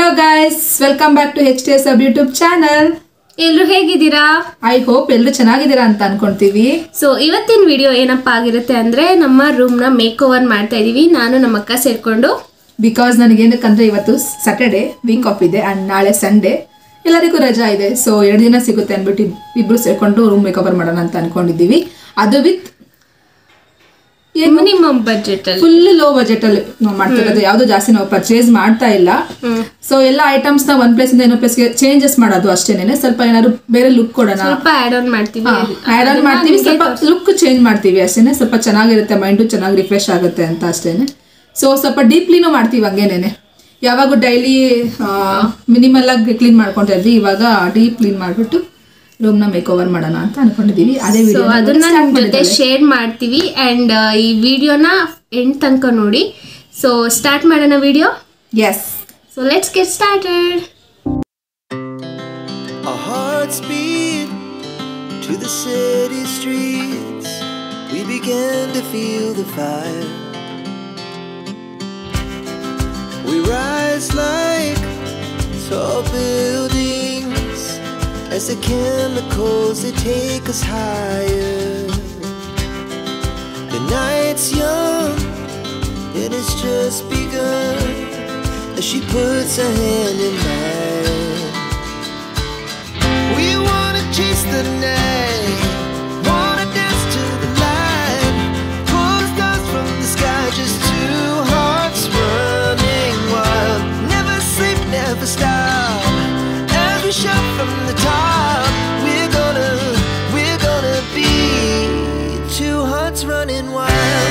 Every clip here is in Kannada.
Hello guys welcome back to H T S ಅಬ್ ಯೂಟ್ಯೂಬ್ ಚಾನಲ್ ಎಲ್ರು ಹೇಗಿದ್ದೀರಾ ಐ ಹೋಪ್ ಎಲ್ಲರೂ ಚೆನ್ನಾಗಿದ್ದೀರಾ ಅಂತ ಅನ್ಕೊಂತೀವಿ ಸೊ ಇವತ್ತಿನ ವಿಡಿಯೋ ಏನಪ್ಪಾ ಆಗಿರುತ್ತೆ ಅಂದ್ರೆ ನಮ್ಮ ರೂಮ್ ನ ಮೇಕ್ ಓವರ್ ಮಾಡ್ತಾ ಇದೀವಿ ನಾನು ನಮ್ಮ ಅಕ್ಕ ಸೇರ್ಕೊಂಡು ಬಿಕಾಸ್ ನನಗೇನಕ್ಕಂದ್ರೆ ಇವತ್ತು ಸ್ಯಾಟರ್ಡೆ ವೀಕ್ ಆಫ್ ಇದೆ ಅಂಡ್ ನಾಳೆ ಸಂಡೇ ಎಲ್ಲರಿಗೂ ರಜಾ ಇದೆ ಸೊ ಎರಡು ದಿನ ಸಿಗುತ್ತೆ ಅಂದ್ಬಿಟ್ಟು ಇಬ್- ಇಬ್ರು ಸೇರ್ಕೊಂಡು ರೂಮ್ ಮೇಕವರ್ ಮಾಡೋಣ ಅಂತ ಅನ್ಕೊಂಡಿದ್ದೀವಿ ಅದು ವಿತ್ ಮಿನಿಮಮ್ ಬಜೆಟ್ ಅಲ್ಲಿ ಫುಲ್ ಲೋ ಬಜೆಟ್ ಅಲ್ಲಿ ನಾವು ಮಾಡ್ತಿರೋದು ಯಾವ್ದು ಜಾಸ್ತಿ ನಾವು ಪರ್ಚೇಸ್ ಮಾಡ್ತಾ ಇಲ್ಲ ಸೊ ಎಲ್ಲ ಐಟಮ್ಸ್ ನ ಒಂದ್ ಪ್ಲೇಸ್ ಇಂದ ಇನ್ನೊಂದ್ ಪ್ಲೇಸ್ಗೆ ಚೇಂಜಸ್ ಮಾಡೋದು ಅಷ್ಟೇನೆ ಸ್ವಲ್ಪ ಏನಾದ್ರು ಬೇರೆ ಲುಕ್ ಕೊಡೋಣ ಸ್ವಲ್ಪ ಆಡ್ ಆನ್ ಮಾಡ್ತೀವಿ ಆಡ್ ಆನ್ ಮಾಡ್ತೀವಿ ಸ್ವಲ್ಪ ಲುಕ್ ಚೇಂಜ್ ಮಾಡ್ತೀವಿ ಅಷ್ಟೇನೆ ಸ್ವಲ್ಪ ಚೆನ್ನಾಗಿರುತ್ತೆ ಮೈಂಡು ಚೆನ್ನಾಗಿ ರಿಫ್ರೆಶ್ ಆಗುತ್ತೆ ಅಂತ ಅಷ್ಟೇನೆ ಸೊ ಸ್ವಲ್ಪ ಡೀಪ್ಲಿನೂ ಮಾಡ್ತೀವಿ ಹಂಗೇನೆ ಯಾವಾಗ ಡೈಲಿ ಮಿನಿಮಲ್ ಆಗಿ ಕ್ಲೀನ್ ಮಾಡ್ಕೊಂತಾ ಇದ್ವಿ ಇವಾಗ ಡೀಪ್ ಕ್ಲೀನ್ ಮಾಡ್ಬಿಟ್ಟು ರೂಮ್ನ ಮೇಕ್ ಓವರ್ ಮಾಡೋಣ ಅಂತ ಅನ್ಕೊಂಡಿದೀವಿ ಅದೇ ಸೊ ವಿಡಿಯೋ ಅದನ್ನ ನಿಮ್ ಜೊತೆ ಶೇರ್ ಮಾಡ್ತೀವಿ ಅಂಡ್ ಈ ವಿಡಿಯೋನ ಎಂಡ್ ತನಕ ನೋಡಿ ಸೊ ಸ್ಟಾರ್ಟ್ ಮಾಡೋಣ video yes so let's get started Our hearts beat to the city streets. We began to feel the fire. We rise like tall buildings as the chemicals they take us higher. The night's young and it's just begun as she puts her hand in mine. We wanna chase the night, wanna dance to the light, pull the stars from the sky, just two hearts running wild. Never sleep, never stop. As we shout from the top, we're gonna, we're gonna be two hearts running wild.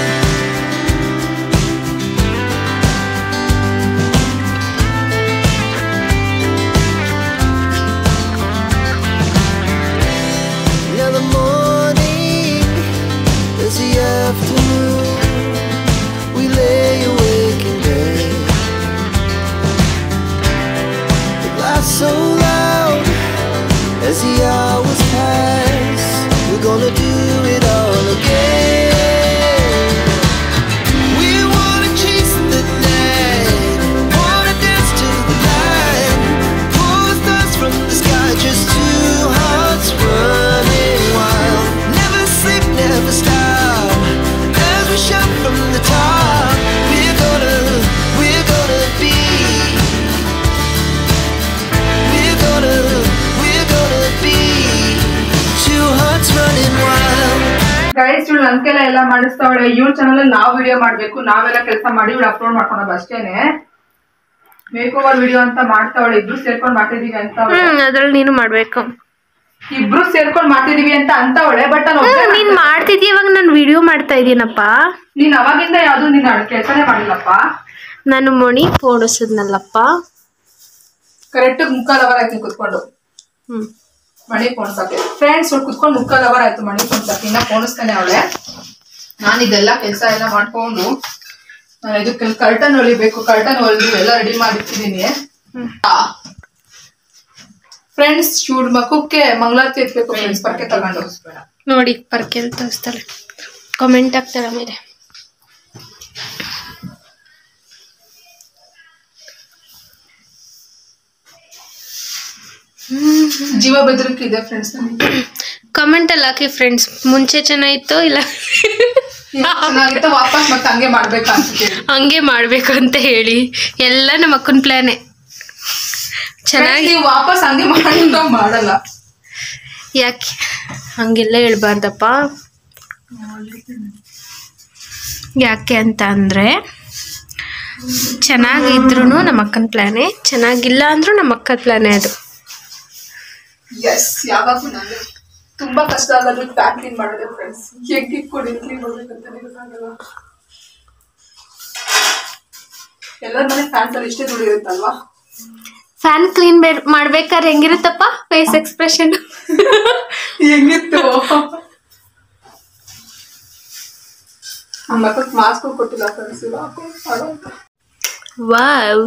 Now the morning is the afternoon. We lay awake in bed. It laughs so loud as the hours pass. We're gonna do it all again. We wanna chase the night, wanna dance to the light, pull the stars from the sky, just two hearts running wild. Never sleep, never stop. As we shout from the top, we're gonna, we're gonna be. We're gonna, we're gonna be two hearts running wild. Guys ಇವಳು ಅಂಕೆಲ್ಲ ಎಲ್ಲ ಮಾಡಿಸ್ತಾವಳೆ ಇವಳ ಚಾನಲ್ ಅಲ್ಲಿ ನಾವು ವಿಡಿಯೋ ಮಾಡ್ಬೇಕು ನಾವೆಲ್ಲ ಕೆಲಸ ಮಾಡಿ ಇವಳು ಅಪ್ಲೋಡ್ ಮಾಡ್ಕೊಳೋದು ಅಷ್ಟೇನೆ ಮೇಕ್ ಓವರ್ ವಿಡಿಯೋ ಅಂತ ಮಾಡ್ತಾವಳೆ ಇಬ್ರು ಸೇರ್ಕೊಂಡ್ ಮಾಡ್ತಿದೀವಿ ಅಂತ ಅವ್ಳೆ. ಹ್ಮ್ ಅದ್ರಲ್ಲಿ ನೀನು ಮಾಡ್ಬೇಕು ಇಬ್ರು ಸೇರ್ಕೊಂಡ್ ಮಾಡ್ತಿದೀವಿ ಅಂತ ಅಂತವಳೆ ಬಟ್ ನಾನು ಒಬ್ಳೇ ನೀನ್ ಮಾಡ್ತಿದ್ಯ ಇವಾಗ ನಾನು ವಿಡಿಯೋ ಮಾಡ್ತಾ ಇದೀನಪ್ಪ ನೀನ್ ಅವಾಗಿಂದ ಯಾವ್ದು ನೀನ್ ಕೆಲಸನೇ ಮಾಡಿಲ್ಲಪ್ಪ ನಾನು ಮಣಿ ಪೋಣಿಸಿದ್ನಲ್ಲಪ್ಪ ಕರೆಕ್ಟ್ ಮುಕ್ಕಾಲ್ ಅವರ್ ಆಯ್ತು ಕುತ್ಕೊಂಡು ಹ್ಮ್ ಮಣಿ ಪೋಣಿಸಕ್ಕೆ ಫ್ರೆಂಡ್ಸ್ ಕುತ್ಕೊಂಡು ಮುಕ್ಕಾಲ್ ಅವರ್ ಆಯ್ತು ಮಣಿ ಪೋಣಿಸಕ್ಕೆ ಇನ್ನ ಪೋಣಿಸ್ತಾನೆ ಅವಳೆ ನಾನು ಇದೆಲ್ಲ ಕೆಲಸ ಎಲ್ಲ ಮಾಡ್ಕೊಂಡು ನಾನು ಇದಕ್ಕೆ ಕರ್ಟನ್ ಹೊಲಿಬೇಕು ಕರ್ಟನ್ ಹೊಲಿದು ಎಲ್ಲ ರೆಡಿ ಮಾಡಿಟ್ಟಿದೀನಿ ಫ್ರೆಂಡ್ಸ್ ಶೂಡ್ ಮಕ್ಕಕ್ಕೆ ಮಂಗಳಾರತಿ ಎತ್ಬೇಕು ಫ್ರೆಂಡ್ಸ್ ಪರ್ಕೆ ತಗೊಂಡು ನೋಡಿ ಪರ್ಕೆ ಅಂತ ತೋರಿಸ್ತಾರೆ ಕಮೆಂಟ್ ಹಾಕ್ತಾರೆ ಆಮೇಲೆ ಜೀವ ಬೆದರಿಕೆ ಫ್ರೆಂಡ್ಸ್ ನನಗೆ ಕಮೆಂಟ್ ಅಲ್ಲಿ ಹಾಕಿ ಫ್ರೆಂಡ್ಸ್ ಮುಂಚೆ ಚೆನ್ನಾಗಿತ್ತು ಇಲ್ಲ ಚೆನ್ನಾಗಿತ್ತು ವಾಪಸ್ ಮತ್ತೆ ಹಂಗೆ ಮಾಡ್ಬೇಕಾ ಅಂತ ಕೇಳಿ ಹಂಗೆ ಮಾಡ್ಬೇಕು ಅಂತ ಹೇಳಿ ಎಲ್ಲ ನಮ್ಮ ಅಕ್ಕನ ಪ್ಲಾನೆ Friends, ಚೆನ್ನಾಗಿ ನೀವು ವಾಪಸ್ ಹಂಗೆ ಮಾಡಿ ನಾವ್ ಮಾಡಲ್ಲ ಯಾಕೆ ಹಂಗೆಲ್ಲ ಹೇಳ್ಬಾರ್ದಪ್ಪ ಯಾಕೆ ಅಂತ ಅಂದರೆ ಚೆನ್ನಾಗಿದ್ರು ನಮ್ಮ ಅಕ್ಕನ ಪ್ಲಾನೆ ಚೆನ್ನಾಗಿಲ್ಲ ಅಂದ್ರೂ ನಮ್ಮ ಅಕ್ಕನ ಪ್ಲಾನೆ ಅದು ಎಸ್ ಯಾವಾಗೂ ನಾನು ತುಂಬಾ ಕಷ್ಟ ಆಗೋದು ಪ್ಯಾಕ್ ಕ್ಲೀನ್ ಮಾಡೋದು ಫ್ರೆಂಡ್ಸ್ ಹೆಂಗ್ ಇಟ್ಕೊಂಡು ಕ್ಲೀನ್ ಮಾಡ್ಬೇಕಂತಾನೆ ಗೊತ್ತಾಗಲ್ಲ ಎಲ್ಲರ ಮನೆ ಫ್ಯಾನ್ಸ್ ಅಲ್ಲಿ ಇಷ್ಟೇ ದುಡಿ ಇರುತ್ತಲ್ವಾ ಫ್ಯಾನ್ ಕ್ಲೀನ್ ಮಾಡ್ಬೇಕಾದ್ರೆ ಹೆಂಗಿರುತ್ತಪ್ಪ ಫೇಸ್ ಎಕ್ಸ್ಪ್ರೆಷನ್ ಹೆಂಗಿತ್ತು ನಮ್ಮ ಮಕ್ಕಳಿಗೆ ಮಾಸ್ಕ್ ಕೊಟ್ಟಿಲ್ಲ ಫ್ರೆಂಡ್ಸ್ ವಾವ್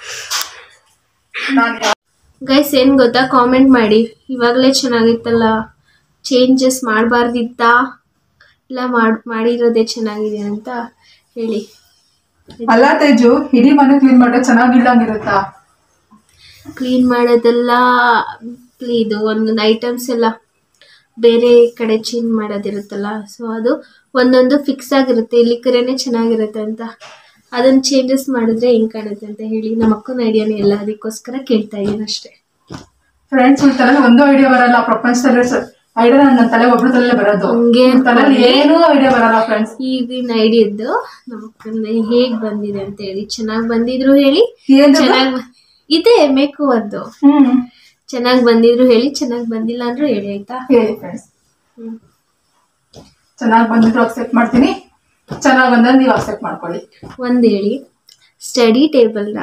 ನಾನು ಗೈಸ್ ಏನು ಗೊತ್ತಾ ಕಾಮೆಂಟ್ ಮಾಡಿ ಇವಾಗಲೇ ಚೆನ್ನಾಗಿತ್ತಲ್ಲ ಚೇಂಜಸ್ ಮಾಡಬಾರ್ದಿತ್ತಾ ಇಲ್ಲ ಮಾಡ್ ಮಾಡಿರೋದೇ ಚೆನ್ನಾಗಿದೆ ಅಂತ ಹೇಳಿ ಅಲ್ಲ ತೇಜು ಇಡೀ ಮನೆ ಕ್ಲೀನ್ ಮಾಡಿದ್ರೆ ಚೆನ್ನಾಗಿಲ್ಲಂಗಿರುತ್ತಾ ಕ್ಲೀನ್ ಮಾಡೋದೆಲ್ಲ ಇದು ಒಂದೊಂದು ಐಟಮ್ಸ್ ಎಲ್ಲ ಬೇರೆ ಕಡೆ ಚೇಂಜ್ ಮಾಡೋದಿರುತ್ತಲ್ಲ ಸೊ ಅದು ಒಂದೊಂದು ಫಿಕ್ಸ್ ಆಗಿರುತ್ತೆ ಇಲ್ಲಿ ಕರೆನೇ ಚೆನ್ನಾಗಿರುತ್ತೆ ಅಂತ ಅದನ್ನು ಚೇಂಜಸ್ ಮಾಡಿದ್ರೆ ಹೆಂಗೆ ಕಾಣುತ್ತೆ ಅಂತ ಹೇಳಿ ನಮ್ಮ ಅಕ್ಕನ ಐಡಿಯಾನೇ ಇಲ್ಲ ಅದಕ್ಕೋಸ್ಕರ ಕೇಳ್ತಾ ಇದ್ದೀನಿ ಅಷ್ಟೇ ಫ್ರೆಂಡ್ಸ್ ಇವ್ರ ತಲೆ ಒಂದು ಐಡಿಯಾ ಬರಲ್ಲ ಪ್ರಪಂಚದಲ್ಲಿ ಐಡಿಯಾ ನನ್ನ ತಲೆ ಒಬ್ರ ತಲೆ ಬರೋದು ಹಂಗೆ ಇವ್ರ್ ತಲೆಯಲ್ಲಿ ಏನೂ ಐಡಿಯಾ ಬರಲ್ಲ ಫ್ರೆಂಡ್ಸ್ ಈಗಿನ ಐಡಿಯದ್ದು ನಮ್ಮ ಅಕ್ಕನ ಹೇಗೆ ಬಂದಿದೆ ಅಂತ ಹೇಳಿ ಚೆನ್ನಾಗಿ ಬಂದಿದ್ರು ಹೇಳಿ ಏನು ಚೆನ್ನಾಗಿ ಇದೆ ಮೇಕು ಅದು ಹ್ಮ್ ಚೆನ್ನಾಗಿ ಬಂದಿದ್ರು ಹೇಳಿ ಚೆನ್ನಾಗಿ ಬಂದಿಲ್ಲ ಅಂದ್ರೂ ಹೇಳಿ ಆಯ್ತಾ ಹೇಳಿ ಫ್ರೆಂಡ್ಸ್ ಹ್ಮ್. ಚೆನ್ನಾಗಿ ಬಂದಿದ್ರು ಅಕ್ಸೆಪ್ಟ್ ಮಾಡ್ತೀನಿ ಚೆನ್ನಾಗಿ ಬಂದ್ರೆ ನೀವು ಅಕ್ಸೆಪ್ಟ್ ಮಾಡ್ಕೊಳ್ಳಿ ಒಂದ್ ಹೇಳಿ ಸ್ಟಡಿ ಟೇಬಲ್ನ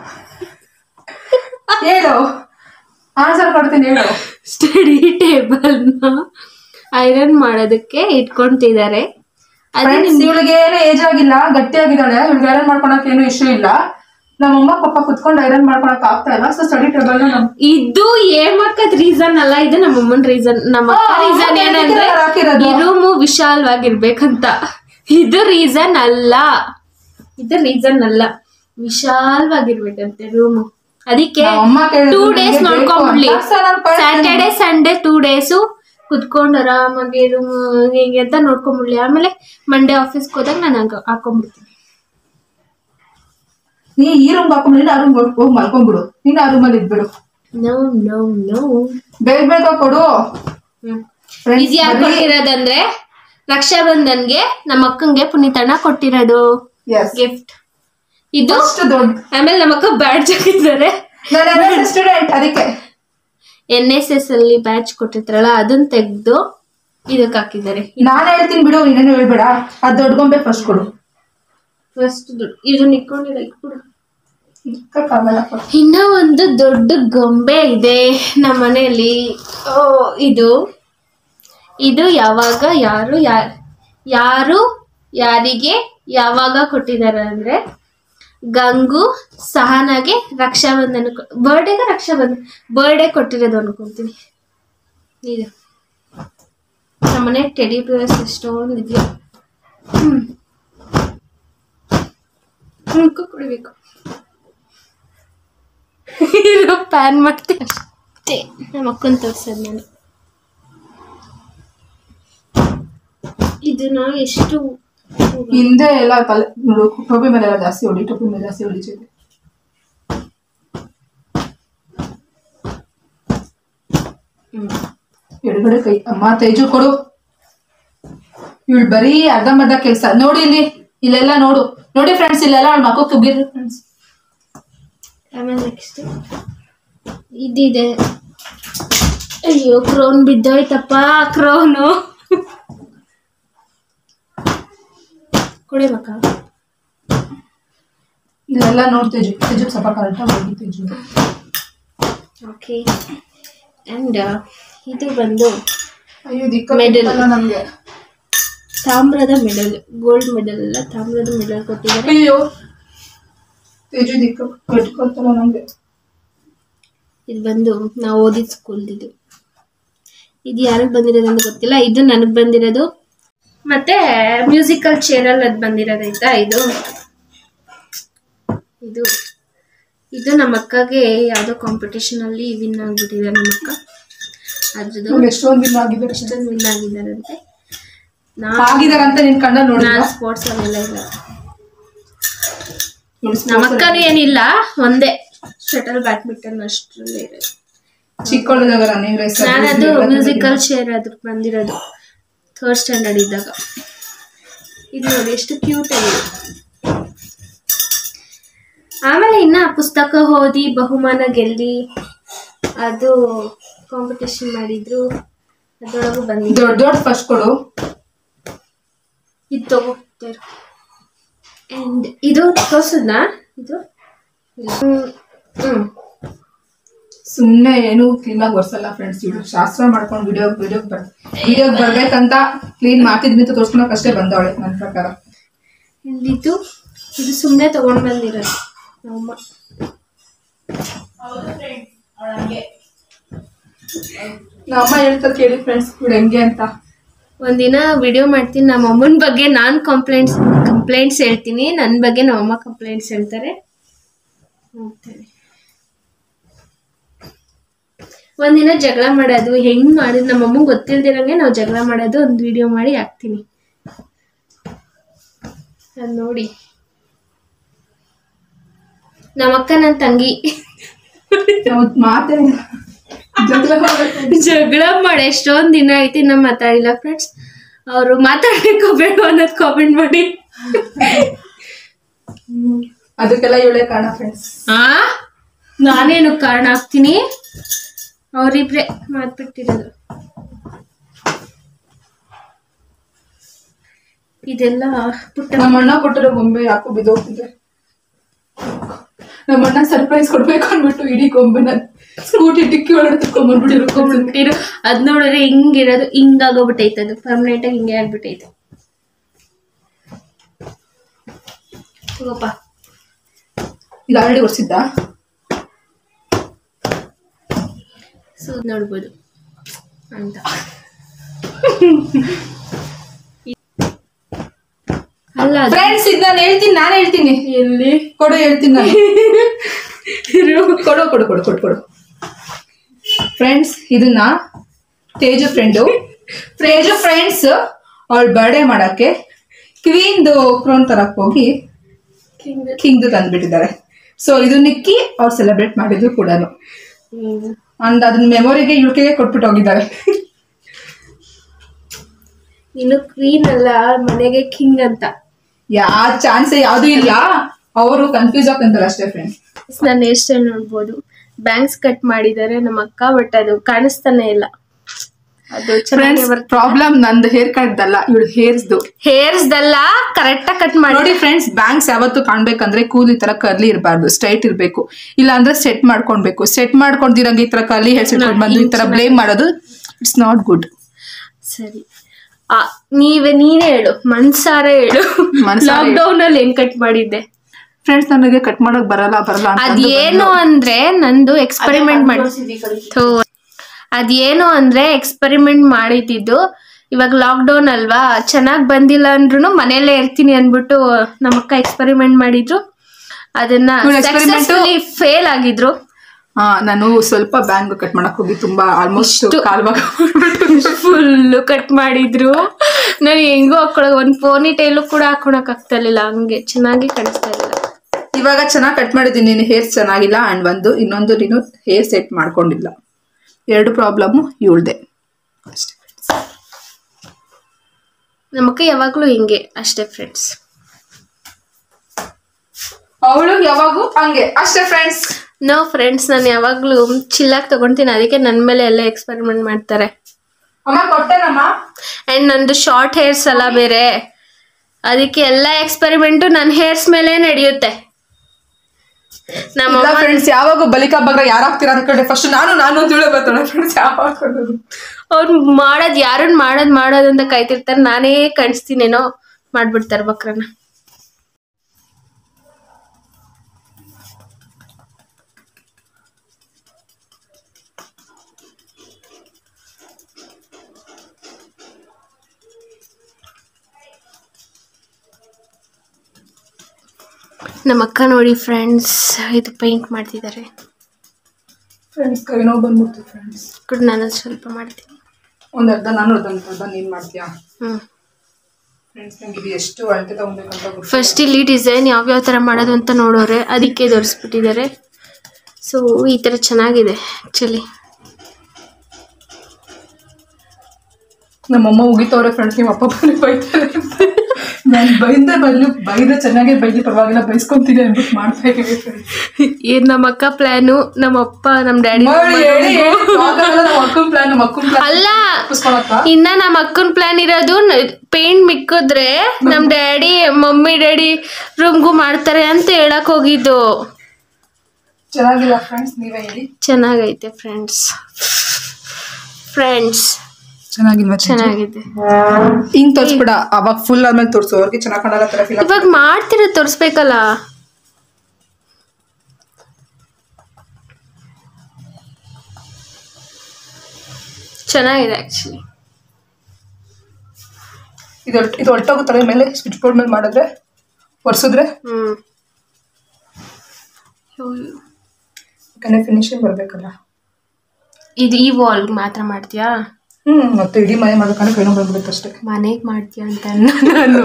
ಹೇಳು ಆನ್ಸರ್ ಕೊಡ್ತೀನಿ ಹೇಳು ಸ್ಟಡಿ ಟೇಬಲ್ನ ಐರನ್ ಮಾಡೋದಕ್ಕೆ ಇಟ್ಕೊಂತಿದ್ದಾರೆ ಅದು ಫ್ರೆಂಡ್ಸ್ ಇವಳಿಗೆ ಏನು ಏಜ್ ಆಗಿಲ್ಲ ಗಟ್ಟಿ ಆಗಿದ್ದಾಳೆ ಇವಳಿಗೆ ಐರನ್ ಮಾಡ್ಕೊಳಕ್ ಏನು ಇಶ್ಯೂ ಇಲ್ಲ ನಮ್ಮಮ್ಮ ಪಾಪ ಕುತ್ಕೊಂಡು ಐರನ್ ಮಾಡ್ಕೊಳಕ್ ಆಗ್ತಾ ಇಲ್ಲ ಸೊ ಸ್ಟಡಿ ಟೇಬಲ್ ನಮ್ ಇದು ಏಮಕ್ಕದ್ ರೀಸನ್ ಅಲ್ಲ ಇದು ನಮ್ಮ ಅಮ್ಮನ ರೀಸನ್ ನಮ್ಮ ಆ, ರೀಸನ್ ಅಮ್ಮ ಏನಂದ್ರೆ ಇದಕ್ಕೆ ಹಾಕಿರೋದು. ಈ ರೂಮು ವಿಶಾಲವಾಗಿರ್ಬೇಕಂತ ಇದು ರೀಸನ್ ಅಲ್ಲ ಇದು ರೀಸನ್ ಅಲ್ಲ ವಿಶಾಲವಾಗಿರ್ಬೇಕಂತೆ ರೂಮು ಅದಕ್ಕೆ ಅಮ್ಮ ಕೇಳಿದ್ರು ಟೂ ನಂಗೆ ಡೇಸ್ ಬೇಕು ನೋಡ್ಕೊಂಡ್ಬಿಡ್ಲಿ ಅಂತ. ಸರ್, ನಾನ್ ಕಳ್ಸ್ತೀನಿ. ಸ್ಯಾಟರ್ಡೆ ಸಂಡೇ ಟೂ ಡೇಸು ಕುತ್ಕೊಂಡು ಆರಾಮಾಗಿ ರೂಮ್ ಹಿಂಗೆ ಅಂತ ನೋಡ್ಕೊಂಡ್ಬಿಡ್ಲಿ ಆಮೇಲೆ ಮಂಡೇ ಆಫೀಸ್ಗೆ ಹೋದಾಗ ನಾನು ಹಂಗ ಹಾಕೊಂಡ್ಬಿಡ್ತೀನಿ ನೀ ಈ ರೂಮ್ ಹಾಕೊಂಡ್ ನೀನು ಆ ರೂಮ್ ಹೋಗಿ ಮಲ್ಕೊಂಡ್ಬಿಡು ನೀನು ಆ ರೂಮಲ್ಲಿ ಇದ್ಬಿಡು ನೋ ನೋ ನೋ ಬೇಗ ಬೇಗ ಕೊಡು Friends, ಇದು ಯಾರು ಬರೀ- ಕೊಟ್ಟಿರೋದಂದ್ರೆ ರಕ್ಷಾಬಂಧನ್ಗೆ ನಮ್ಮ ಅಕ್ಕಂಗೆ ಪುನೀತಣ್ಣ ಕೊಟ್ಟಿರೋದು Yes. ಗಿಫ್ಟ್ ಇದು ಅಷ್ಟು ದೊಡ್ಡ ಆಮೇಲೆ ನಮ್ಮ ಅಕ್ಕ ಬ್ಯಾಡ್ಜ್ ಹಾಕಿದ್ದಾರೆ ನಾನು ಸ್ಟೂಡೆಂಟ್ ಅದಕ್ಕೆ ಎನ್ ಎಸ್ ಎಸ್ ಅಲ್ಲಿ ಬ್ಯಾಚ್ ಕೊಟ್ಟಿರ್ತಾರಲ್ಲ ಅದನ್ನ ತೆಗೆದು ಇದಕ್ಕೆ ಹಾಕಿದ್ದಾರೆ ನಾನು ಹೇಳ್ತೀನಿ ಬಿಡು ನೀನೇನು ಹೇಳ್ಬೇಡ ಅದ್ ದೊಡ್ಡ ಗೊಂಬೆ ಫಸ್ಟ್ ಕೊಡು ಫಸ್ಟ್ ದುಡ್ಡು ಇದು ನಿಕ್ಕೊಂಡಿಲ್ಲ ಇಟ್ಬಿಡು ಇಕ್ಕಕ್ಕಾಗಲ್ಲ ಇನ್ನ ಒಂದು ದೊಡ್ಡ ಗೊಂಬೆ ಇದೆ ನಮ್ಮ ಮನೆಯಲ್ಲಿ ಓ ಇದು ಇದು ಯಾವಾಗ ಯಾರು ಯಾರು ಯಾರು ಯಾರಿಗೆ ಯಾವಾಗ ಕೊಟ್ಟಿದ್ದಾರೆ ಅಂದ್ರೆ ಗಂಗು ಸಹನಾಗೆ ರಕ್ಷಾಬಂಧನ ಬರ್ಡೇಗೆ ರಕ್ಷಾಬಂಧನ ಬರ್ಡೇ ಕೊಟ್ಟಿರೋದು ಅನ್ಕೊಂತೀನಿ ಇದು ನಮ್ಮನೆ ಟೆಡಿ ಬಿಯರ್ಸ್ ಎಷ್ಟೊಂದು ಇದೆಯಾ ಹ್ಮ್ ಮುಖ ಕುಡಿಬೇಕು ಇದು ಪ್ಯಾನ್ ಮಾಡ್ತೀನಿ ಅಷ್ಟೇ ನಮ್ಮ ಅಕ್ಕನ ತೋರ್ಸೋದು ನಾನು ಇದನ್ನ ಎಷ್ಟು ಹಿಂದೆ ಎಲ್ಲ ತಲೆ ನೋಡು ಟೋಪಿ ಮೇಲೆ ಎಲ್ಲ ಜಾಸ್ತಿ ಹೊಡಿ ಟೋಪಿ ಮೇಲೆ ಜಾಸ್ತಿ ಹೊಡಿತಿದೆ ಎಡಗಡೆ ಕೈ ಅಮ್ಮ ತೇಜು ಕೊಡು ಇವಳು ಬರೀ ಅರ್ಧಂಬರ್ಧ ಕೆಲಸ ನೋಡಿ ಇಲ್ಲಿ ಇಲ್ಲೆಲ್ಲ ನೋಡು ನೋಡಿ ಫ್ರೆಂಡ್ಸ್ ಇಲ್ಲೆಲ್ಲ ಅವಳ ಮಕ್ಕಳು ಕುಗ್ಗಿರ್ರಿ ಫ್ರೆಂಡ್ಸ್ ಆಮೇಲೆ ನೆಕ್ಸ್ಟ್ ಇದಿದೆ ಅಯ್ಯೋ ಕ್ರೌನ್ ಬಿದ್ದೋಯ್ತಪ್ಪ ಕ್ರೌನು ಕೊಡಿಬೇಕ ಇಲ್ಲೆಲ್ಲ ನೋಡಿ ತೇಜು ತೇಜು ಸ್ವಲ್ಪ ಕರೆಕ್ಟಾಗಿ ಹೋಗಿ ತೇಜು ಓಕೆ ಆ್ಯಂಡ್ ಇದು ಬಂದು ಅಯ್ಯೋ ದಿಕ್ಕ Medal. ನಮ್ಗೆ ತಾಮ್ರದ ಮೆಡಲ್ ಗೋಲ್ಡ್ ಮೆಡಲ್ ಅಲ್ಲ ತಾಮ್ರದ ಮೆಡಲ್ ಕೊಟ್ಟಿದ್ದಾರೆ ಅಯ್ಯೋ ತೇಜು ದಿಕ್ಕ ಕಟ್ಕೊಳ್ತಲ್ಲ ನಮ್ಗೆ ಇದು ಬಂದು ನಾವು ಓದಿದ ಸ್ಕೂಲ್ದಿದು ಇದು ಯಾರಿಗೆ ಬಂದಿರೋದು ಅಂತ ಗೊತ್ತಿಲ್ಲ ಇದು ನನಗೆ ಬಂದಿರೋದು ಮತ್ತೆ ಮ್ಯೂಸಿಕಲ್ ಚೇರಲ್ಲಿ ಅದು ಬಂದಿರೋದೈತಾ ಇದು ಇದು ಇದು ನಮ್ಮ ಅಕ್ಕಗೆ ಯಾವುದೋ ಕಾಂಪಿಟೇಷನಲ್ಲಿ ವಿನ್ ಆಗಿಬಿಟ್ಟಿದೆ ನಮ್ಮ ಅಕ್ಕ ಅದ್ರದ್ದು ನಮ್ಗೆ ಎಷ್ಟೊಂದು ದಿನ ಆಗಿದೆ ಎಷ್ಟೊಂದು ವಿನ್ ಆಗಿದ್ದಾರಂತೆ ನಾ ಆಗಿದಾರಂತ ನಿನ್ ಕಂಡ ನೋಡಿ ನಾನು ಸ್ಪೋರ್ಟ್ಸ್ ಅಲ್ಲೆಲ್ಲ ಇಲ್ಲ ನಮ್ಮ ಅಕ್ಕನೂ ಏನಿಲ್ಲ ಒಂದೇ ಶಟಲ್ ಬ್ಯಾಡ್ಮಿಂಟನ್ ಅಷ್ಟರಲ್ಲೇ ಇರೋದು ಚಿಕ್ಕವಳಿದಾಗ ರನ್ನಿಂಗ್ ರೇಸ್ ನಾನದು ಮ್ಯೂಸಿಕಲ್ ಚೇರ್ ಅದ್ರ ಬಂದಿರೋದು ಥರ್ಡ್ ಸ್ಟ್ಯಾಂಡರ್ಡ್ ಇದ್ದಾಗ ಇದು ನೋಡಿ ಎಷ್ಟು ಕ್ಯೂಟ್ ಆಗಿದೆ ಆಮೇಲೆ ಇನ್ನ ಪುಸ್ತಕ ಓದಿ ಬಹುಮಾನ ಗೆಲ್ಲಿ ಅದು ಕಾಂಪಿಟೇಷನ್ ಮಾಡಿದ್ರು ಅದರೊಳಗೂ ಬಂದಿದ್ದು ದೊಡ್ಡ ದೊಡ್ಡ ಫಸ್ಟ್ ಕೊಡು ಇದು ತಗೋತಾರೆ ಆ್ಯಂಡ್ ಇದು ತೋರ್ಸದ್ನಾ ಇದು ಹ್ಮ್ ಹ್ಮ್ ಸುಮ್ನೆ ಏನು ಕ್ಲೀನ್ ಆಗಿ ಒರ್ಸಲ್ಲ ಫ್ರೆಂಡ್ಸ್ ಇವಳು ಶಾಸ್ತ್ರ ಮಾಡ್ಕೊಂಡು ವಿಡಿಯೋ ವಿಡಿಯೋ ಬರ್ ವಿಡಿಯೋಗೆ ಬರ್ಬೇಕಂತ ಕ್ಲೀನ್ ಮಾಡ್ತಿದ್ವಿ ತೋರ್ಸ್ಕೊಳಕ್ ಅಷ್ಟೇ ಬಂದವಳೆ ನನ್ನ ಪ್ರಕಾರ ಇಲ್ಲಿದ್ದು ಇದು ಸುಮ್ಮನೆ ತಗೊಂಡು ಬಂದಿರೋದು ನಮ್ಮಮ್ಮ ನಮ್ಮ ಅಮ್ಮ ಹೇಳ್ತಾರೆ ಕೇಳಿ ಫ್ರೆಂಡ್ಸ್ ಇವಳು ಹೆಂಗೆ ಅಂತ ಒಂದಿನ ವಿಡಿಯೋ ಮಾಡ್ತೀನಿ ನಮ್ಮ ಅಮ್ಮನ ಬಗ್ಗೆ ನಾನು ಕಂಪ್ಲೇಂಟ್ಸ್ ಕಂಪ್ಲೇಂಟ್ಸ್ ಹೇಳ್ತೀನಿ ನನ್ನ ಬಗ್ಗೆ ನಮ್ಮಮ್ಮ ಕಂಪ್ಲೇಂಟ್ಸ್ ಹೇಳ್ತಾರೆ ನೋಡ್ತೇನೆ ಒಂದಿನ ಜಗಳ ಮಾಡೋದು ಹೆಂಗ್ ಮಾಡಿದ್ ನಮ್ಮ ಅಮ್ಮಂಗೆ ಗೊತ್ತಿಲ್ದಿರಂಗೆ ನಾವು ಜಗಳ ಮಾಡೋದು ಒಂದು ವಿಡಿಯೋ ಮಾಡಿ ಹಾಕ್ತೀನಿ ಅದ್ ನೋಡಿ ನಮ್ಮಕ್ಕ ನನ್ನ ತಂಗಿ ಮಾತೇ ಜಗಳ ಮಾಡಿ ಎಷ್ಟೊಂದ್ ದಿನ ಐತಿ ನಾ ಮಾತಾಡಿಲ್ಲ ಫ್ರೆಂಡ್ಸ್ ಅವರು ಮಾತಾಡ್ಬೇಕು ಬೇಡ ಅನ್ನೋದು ಕಾಮೆಂಟ್ ಮಾಡಿ ಅದಕ್ಕೆಲ್ಲ ಇವಳೆ ಕಾರಣ ಫ್ರೆಂಡ್ಸ್ ಆ ನಾನೇನು ಕಾರಣ ಆಗ್ತೀನಿ ಅವರಿಬ್ರೆ ಮಾತ್ಬಿಟ್ಟಿರೋದು ಇದೆಲ್ಲ ಪುಟ್ಟ ನಮ್ಮ ಅಣ್ಣ ಕೊಟ್ಟಿರೋ ಗೊಂಬೆ ಯಾಕೋ ಬಿದ್ದೋಗ್ತಿದೆ ನಮ್ಮ ಅಣ್ಣ ಸರ್ಪ್ರೈಸ್ ಕೊಡ್ಬೇಕು ಅಂದ್ಬಿಟ್ಟು ಇಡೀ ಗೊಂಬೆನ ಸ್ಕೂಟಿ ಟಿಕ್ಕಿ ಒಳಗೆ ತಕೊಂಡ್ಬಂದ್ಬಿಟ್ಟಿರೋ ಬಿಟ್ಟಿರು ಅದ್ ನೋಡಿದ್ರೆ ಹಿಂಗಿರೋದು ಹಿಂಗಾಗೋಗ್ಬಿಟ್ಟೈತೆ ಅದು ಪರ್ಮನೆಂಟ್ ಆಗಿ ಹಿಂಗೆ ಆಗ್ಬಿಟ್ಟೈತೆ ತಗೋಪ್ಪ ಇದು ಆಲ್ರೆಡಿ ಒರ್ಸಿದ್ದ ಸೂದ್ ನೋಡ್ಬೋದು ಅಂತ ಅಲ್ಲ ಅದು ಫ್ರೆಂಡ್ಸ್ ಇದು ನಾನು ಹೇಳ್ತೀನಿ ನಾನು ಹೇಳ್ತೀನಿ ಎಲ್ಲಿ ಕೊಡು ಹೇಳ್ತೀನಿ ನಾನು ಕೊಡು ಕೊಡು ಕೊಡು ಕೊಡು ಕೊಡು ಫ್ರೆಂಡ್ಸ್ ಇದನ್ನ ತೇಜು ಫ್ರೆಂಡು ತೇಜು ಫ್ರೆಂಡ್ಸ್ ಅವಳ ಬರ್ಡೇ ಮಾಡಕ್ಕೆ ಕ್ವೀನ್ದು ಕ್ರೋನ್ ತರಕ್ ಹೋಗಿ ಕಿಂಗ್ದು ತಂದ್ಬಿಟ್ಟಿದ್ದಾರೆ ಸೊ ಇದು ನಿಕ್ಕಿ ಅವ್ರು ಸೆಲೆಬ್ರೇಟ್ ಮಾಡಿದ್ರು ಕೂಡ ಹ್ಮ್. ಅಂಡ್ ಅದನ್ನ ಮೆಮೊರಿಗೆ ಇವ್ರಿಗೆ ಕೊಟ್ಬಿಟ್ಟು ಹೋಗಿದ್ದಾರೆ ಇನ್ನು ಕ್ವೀನ್ ಅಲ್ಲ ಮನೆಗೆ ಕಿಂಗ್ ಅಂತ ಯಾ ಚಾನ್ಸೇ ಯಾವ್ದು ಇಲ್ಲ ಅವರು ಕನ್ಫ್ಯೂಸ್ ಆಗ್ತಂತಾರೆ ಅಷ್ಟೇ ಫ್ರೆಂಡ್ಸ್ ನನ್ನ ಹೇರ್ ಸ್ಟೈಲ್ ನೋಡ್ಬೋದು ಬ್ಯಾಂಕ್ಸ್ ಕಟ್ ಮಾಡಿದ್ದಾರೆ ನಮ್ಮ ಅಕ್ಕ ಬಟ್ ಅದು ಕಾಣಿಸ್ತಾನೆ ಇಲ್ಲ ಅದು ಚೆನ್ನಾಗಿ ಫ್ರೆಂಡ್ಸ್ ಪ್ರಾಬ್ಲಮ್ ನಂದು ಹೇರ್ ಕಟ್ದಲ್ಲ ಇವಳು ಹೇರ್ಸ್ದು ಹೇರ್ಸ್ದಲ್ಲ ಕರೆಕ್ಟ್ ಆಗಿ ಕಟ್ ಮಾಡಿ ನೋಡಿ ಫ್ರೆಂಡ್ಸ್ ಬ್ಯಾಂಕ್ಸ್ ಯಾವತ್ತು ಕಾಣ್ಬೇಕಂದ್ರೆ ಕೂಲ್ ಈ ತರ ಕರ್ಲಿ ಇರಬಾರ್ದು ಸ್ಟ್ರೈಟ್ ಇರಬೇಕು ಇಲ್ಲ ಅಂದ್ರೆ ಸೆಟ್ ಮಾಡ್ಕೊಳ್ಬೇಕು ಸೆಟ್ ಮಾಡ್ಕೊಂಡಿರಂಗೆ ಈ ತರ ಕರ್ಲಿ ಹೇರ್ಸ್ ಇಟ್ಕೊಂಡು ಬಂದು ಈ ತರ ಬ್ಲೇಮ್ ಮಾಡೋದು ಇಟ್ಸ್ ನಾಟ್ ಗುಡ್ ಸರಿ ಆ, ನೀವೇ ನೀನೇ ಹೇಳು ಮನ್ಸಾರ ಹೇಳು ಮನ್ಸಾರೆ ಲಾಕ್ ಡೌನ್ ಅಲ್ಲಿ ಹೆಂಗ್ ಕಟ್ ಮಾಡಿದ್ದೆ ಫ್ರೆಂಡ್ಸ್ ನನಗೆ ಕಟ್ ಮಾಡಕ್ ಬರಲ್ಲ ಬರಲ್ಲ ಅಂತ ಅಂದು ಅದೇನು ಅಂದ್ರೆ ನಂದು ಎಕ್ಸ್ಪೆರಿಮೆಂಟ್ ಮಾಡಿ ಥು. ಅದೇನು ಅಂದ್ರೆ ಎಕ್ಸ್ಪೆರಿಮೆಂಟ್ ಮಾಡಿದ್ದು ಇವಾಗ ಲಾಕ್ ಡೌನ್ ಅಲ್ವಾ ಚೆನ್ನಾಗ್ ಬಂದಿಲ್ಲ ಅಂದ್ರೂ ಮನೇಲೇ ಇರ್ತೀನಿ ಅನ್ಬಿಟ್ಟು ನಮ್ಮಕ್ಕ ಎಕ್ಸ್ಪೆರಿಮೆಂಟ್ ಮಾಡಿದ್ರು ಅದನ್ನ ಇವ್ಳು experiment- ಫೇಲ್ ಆಗಿದ್ರು ಹಾ ನಾನು ಸ್ವಲ್ಪ ಬ್ಯಾಂಗ್ ಕಟ್ ಮಾಡಕ್ ಹೋಗಿ ತುಂಬಾ ಆಲ್ಮೋಸ್ಟ್ ಕಾಲ್ವಾಗ ಫುಲ್ಲು ಕಟ್ ಮಾಡಿದ್ರು ನಾನು ಹೆಂಗೋ ಹಾಕೊಳ ಒಂದ್ ಪೋನಿ ಟೈಲು ಕೂಡ ಹಾಕೊಳಕ್ ಆಗ್ತಾ ಇರ್ಲಿಲ್ಲ ಹಂಗೆ ಚೆನ್ನಾಗಿ ಕಾಣಿಸ್ತಾ ಇರಲಿಲ್ಲ ಇವಾಗ ಚೆನ್ನಾಗಿ ಕಟ್ ಮಾಡಿದ್ದೀನಿ ನೀನು ಹೇರ್ ಚೆನ್ನಾಗಿಲ್ಲ ಅಂಡ್ ಒಂದು ಇನ್ನೊಂದು ನೀನು ಹೇರ್ ಸೆಟ್ ಮಾಡ್ಕೊಂಡಿಲ್ಲ ಎರಡು ಪ್ರಾಬ್ಲಮ್ ಇವಳ್ದೆ ಅಷ್ಟೇ ನಮ್ಮಕ್ಕ ಯಾವಾಗ್ಲೂ ಹಿಂಗೆ ಅಷ್ಟೇ ಫ್ರೆಂಡ್ಸ್ ಅವಳು ಯಾವಾಗೂ ಹಂಗೆ ಅಷ್ಟೇ ಫ್ರೆಂಡ್ಸ್ ನೋ ಫ್ರೆಂಡ್ಸ್ ನಾನು ಯಾವಾಗಲೂ ಚಿಲ್ಲಾಗಿ ತಗೊಳ್ತೀನಿ ಅದಕ್ಕೆ ನನ್ನ ಮೇಲೆ ಎಲ್ಲ ಎಕ್ಸ್ಪೆರಿಮೆಂಟ್ ಮಾಡ್ತಾರೆ ಅಮ್ಮ ಕೊಟ್ಟೆನಮ್ಮ ಆ್ಯಂಡ್ ನಂದು ಶಾರ್ಟ್ ಹೇರ್ಸ್ ಅಲ್ಲ ಬೇರೆ ಅದಕ್ಕೆ ಎಲ್ಲ ಎಕ್ಸ್ಪೆರಿಮೆಂಟು ನನ್ನ ಹೇರ್ಸ್ ಮೇಲೆ ನಡೆಯುತ್ತೆ ನಮ್ಮ ಫ್ರೆಂಡ್ಸ್ ಯಾವಾಗ ಬಲಿಕಾ ಬಗ್ರ ಯಾರು ಆಗ್ತೀರಾ ಅನ್ಕೊಂಡೆ ಫಸ್ಟ್ ನಾನು ನಾನು ಅಂತ ಹೇಳಿ ಬರ್ತಾಳೆ ಫ್ರೆಂಡ್ಸ್ ಯಾವಾಗ ಅವ್ರು ಮಾಡೋದು ಯಾರನ್ನ ಮಾಡೋದು ಮಾಡೋದು ಅಂತ ಕಾಯ್ತಿರ್ತಾರೆ ನಾನೇ ಕಾಣಿಸ್ತೀನೇನೋ ಮಾಡ್ಬಿಡ್ತಾರೆ ಬಕ್ರನ ನಮ್ಮ ಅಕ್ಕ ನೋಡಿ ಫ್ರೆಂಡ್ಸ್ ಇದು ಪೇಂಟ್ ಮಾಡ್ತಿದ್ದಾರೆ ಫ್ರೆಂಡ್ಸ್ ಕೈ ನೋವು ಬಂದ್ಬಿಡ್ತು ಫ್ರೆಂಡ್ಸ್ ಕೂಡ ನಾನು ಸ್ವಲ್ಪ ಮಾಡ್ತೀನಿ ಒಂದ್ ಅರ್ಧ ನಾನು ಅರ್ಧ ಅರ್ಧ ನೀನ್ ಮಾಡ್ತೀಯಾ ಹ್ಞೂ ಫ್ರೆಂಡ್ಸ್ ನಂಗೆ ಇದು ಎಷ್ಟು ಅಳತೆ ತಗೊಬೇಕಂತ ಗೊತ್ತಿಲ್ಲ. ಫಸ್ಟ್ ಇಲ್ಲಿ ಡಿಸೈನ್ ಯಾವ್ಯಾವ ಥರ ಮಾಡೋದು ಅಂತ ನೋಡೋರೆ ಅದಕ್ಕೆ ತೋರಿಸ್ಬಿಟ್ಟಿದ್ದಾರೆ ಸೊ ಈ ಥರ ಚೆನ್ನಾಗಿದೆ ಆ್ಯಕ್ಚುಲಿ ನಮ್ಮಮ್ಮ ಉಗಿತವ್ರೆ ಫ್ರೆಂಡ್ಸ್ ನಿಮ್ಮ ಅಪ್ಪ ಬಂದು ಬೈತಾರೆ ನಾನು ಬೈದ ಬಲ್ಲು ಬೈದ ಚೆನ್ನಾಗೆ ಬೈಲಿ ಪರವಾಗಿಲ್ಲ ಬೈಸ್ಕೊಂತೀನಿ ಅಂದ್ಬಿಟ್ಟು ಮಾಡ್ತಾ ಇದ್ದೀವಿ ಫ್ರೆಂಡ್ಸ್ ಇದು ನಮ್ಮ ಅಕ್ಕ ಪ್ಲ್ಯಾನು ನಮ್ಮ ಅಪ್ಪ ನಮ್ಮ ಡ್ಯಾಡಿ ನಮ್ಮ ಅಕ್ಕನ ಪ್ಲಾನ್ ನಮ್ಮ ಅಕ್ಕನ ಪ್ಲಾನ್ ಅಲ್ಲ ತಪ್ಪಿಸ್ಕೊಳಕ್ಕ ಇನ್ನ ನಮ್ಮ ಅಕ್ಕನ ಪ್ಲಾನ್ ಇರೋದು ಪೇಂಟ್ ಮಿಕ್ಕಿದ್ರೆ ನಮ್ಮ ಡ್ಯಾಡಿ ಮಮ್ಮಿ ಡ್ಯಾಡಿ ರೂಮ್ಗೂ ಮಾಡ್ತಾರೆ ಅಂತ ಹೇಳಕ್ ಹೋಗಿದ್ದು ಚೆನ್ನಾಗಿಲ್ಲ ಫ್ರೆಂಡ್ಸ್ ನೀವೇ ಹೇಳಿ ಚೆನ್ನಾಗೈತೆ ಫ್ರೆಂಡ್ಸ್ ಫ್ರೆಂಡ್ಸ್ ಚೆನ್ನಾಗಿಲ್ವಾ ಚೆನ್ನಾಗಿದೆ ಹಿಂಗ್ ತೋರ್ಸ್ಬಿಡ ಅವಾಗ ಫುಲ್ ಆದ್ಮೇಲೆ ತೋರ್ಸು ಅವ್ರಿಗೆ ಚೆನ್ನಾಗ್ ಕಾಣಲ್ಲ ತರ ಫೀಲ್ ಇವಾಗ ಮಾಡ್ತಿರೋ ತೋರಿಸ್ಬೇಕಲ್ಲ ಚೆನ್ನಾಗಿದೆ ಆ್ಯಕ್ಚುಲಿ ಇದು ಹೊರ್ಟ್- ಇದು ಹೊರಟೋಗುತ್ತಲ್ಲ ಮೇಲೆ ಸ್ವಿಚ್ ಬೋರ್ಡ್ ಮೇಲೆ ಮಾಡಿದ್ರೆ ಒರ್ಸಿದ್ರೆ ಹ್ಞೂ ಯಾಕಂದ್ರೆ ಫಿನಿಶಿಂಗ್ ಬರ್ಬೇಕಲ್ಲ ಇದು ಈ ವಾಲ್ ಮಾತ್ರ ಮಾಡ್ತೀಯಾ ಹ್ಮ್ ಮತ್ತೆ ಇಡೀ ಮನೆ ಮಾಡ್ಬೇಕಂದ್ರೆ ಕೈ ನೋವು ಬಂದ್ಬಿಡುತ್ತೆ ಅಷ್ಟೇ ಮನೆಗೆ ಮಾಡ್ತೀಯ ಅಂತ ಅಲ್ಲ ನಾನು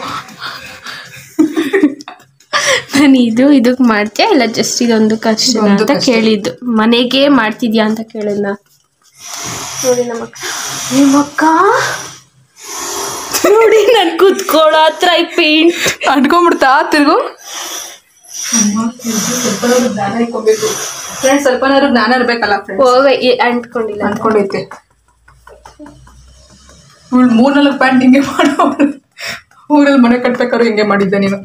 ನಾನು ಇದು ಇದಕ್ಕೆ ಮಾಡ್ತೀಯಾ ಇಲ್ಲ ಜಸ್ಟ್ ಇದೊಂದು ಕಷ್ಟ ಅಂತ ಇದೊಂದಕ್ಕಷ್ಟೇ. ಕೇಳಿದ್ದು ಮನೆಗೆ ಮಾಡ್ತಿದ್ಯಾ ಅಂತ ಕೇಳಿದ್ನ ನೋಡಿ ನಮ್ಮಕ್ಕ ನಿಮ್ಮಕ್ಕ ನೋಡಿ ನಾನು ಕೂತ್ಕೊಳ್ಳೋ ಹತ್ರ ಈ ಪೇಂಟ್ ಅಂಟ್ಕೊಂಡ್ಬಿಡ್ತಾ ತಿರ್ಗು ಜ್ಞಾನ ಇಟ್ಕೋಬೇಕು ಫ್ರೆಂಡ್ಸ್ ಸ್ವಲ್ಪನಾದ್ರು ಜ್ಞಾನ ಇರ್ಬೇಕಲ್ಲ ಫ್ರೆಂಡ್ಸ್ ಹೋಗ ಅಂಟ್ಕೊಂಡಿಲ್ಲ ಅಂದ್ಕೊಂಡೈತೆ ಇವ್ಳು ಮೂರ್ ನಾಲ್ಕು ಪ್ಯಾಂಟ್ ಹಿಂಗೆ ಮಾಡೋಳು ಊರಲ್ಲಿ ಮನೆ ಕಟ್ಬೇಕಾದ್ರೆ ಹಿಂಗೆ ಮಾಡಿದ್ದೆ ನೀನು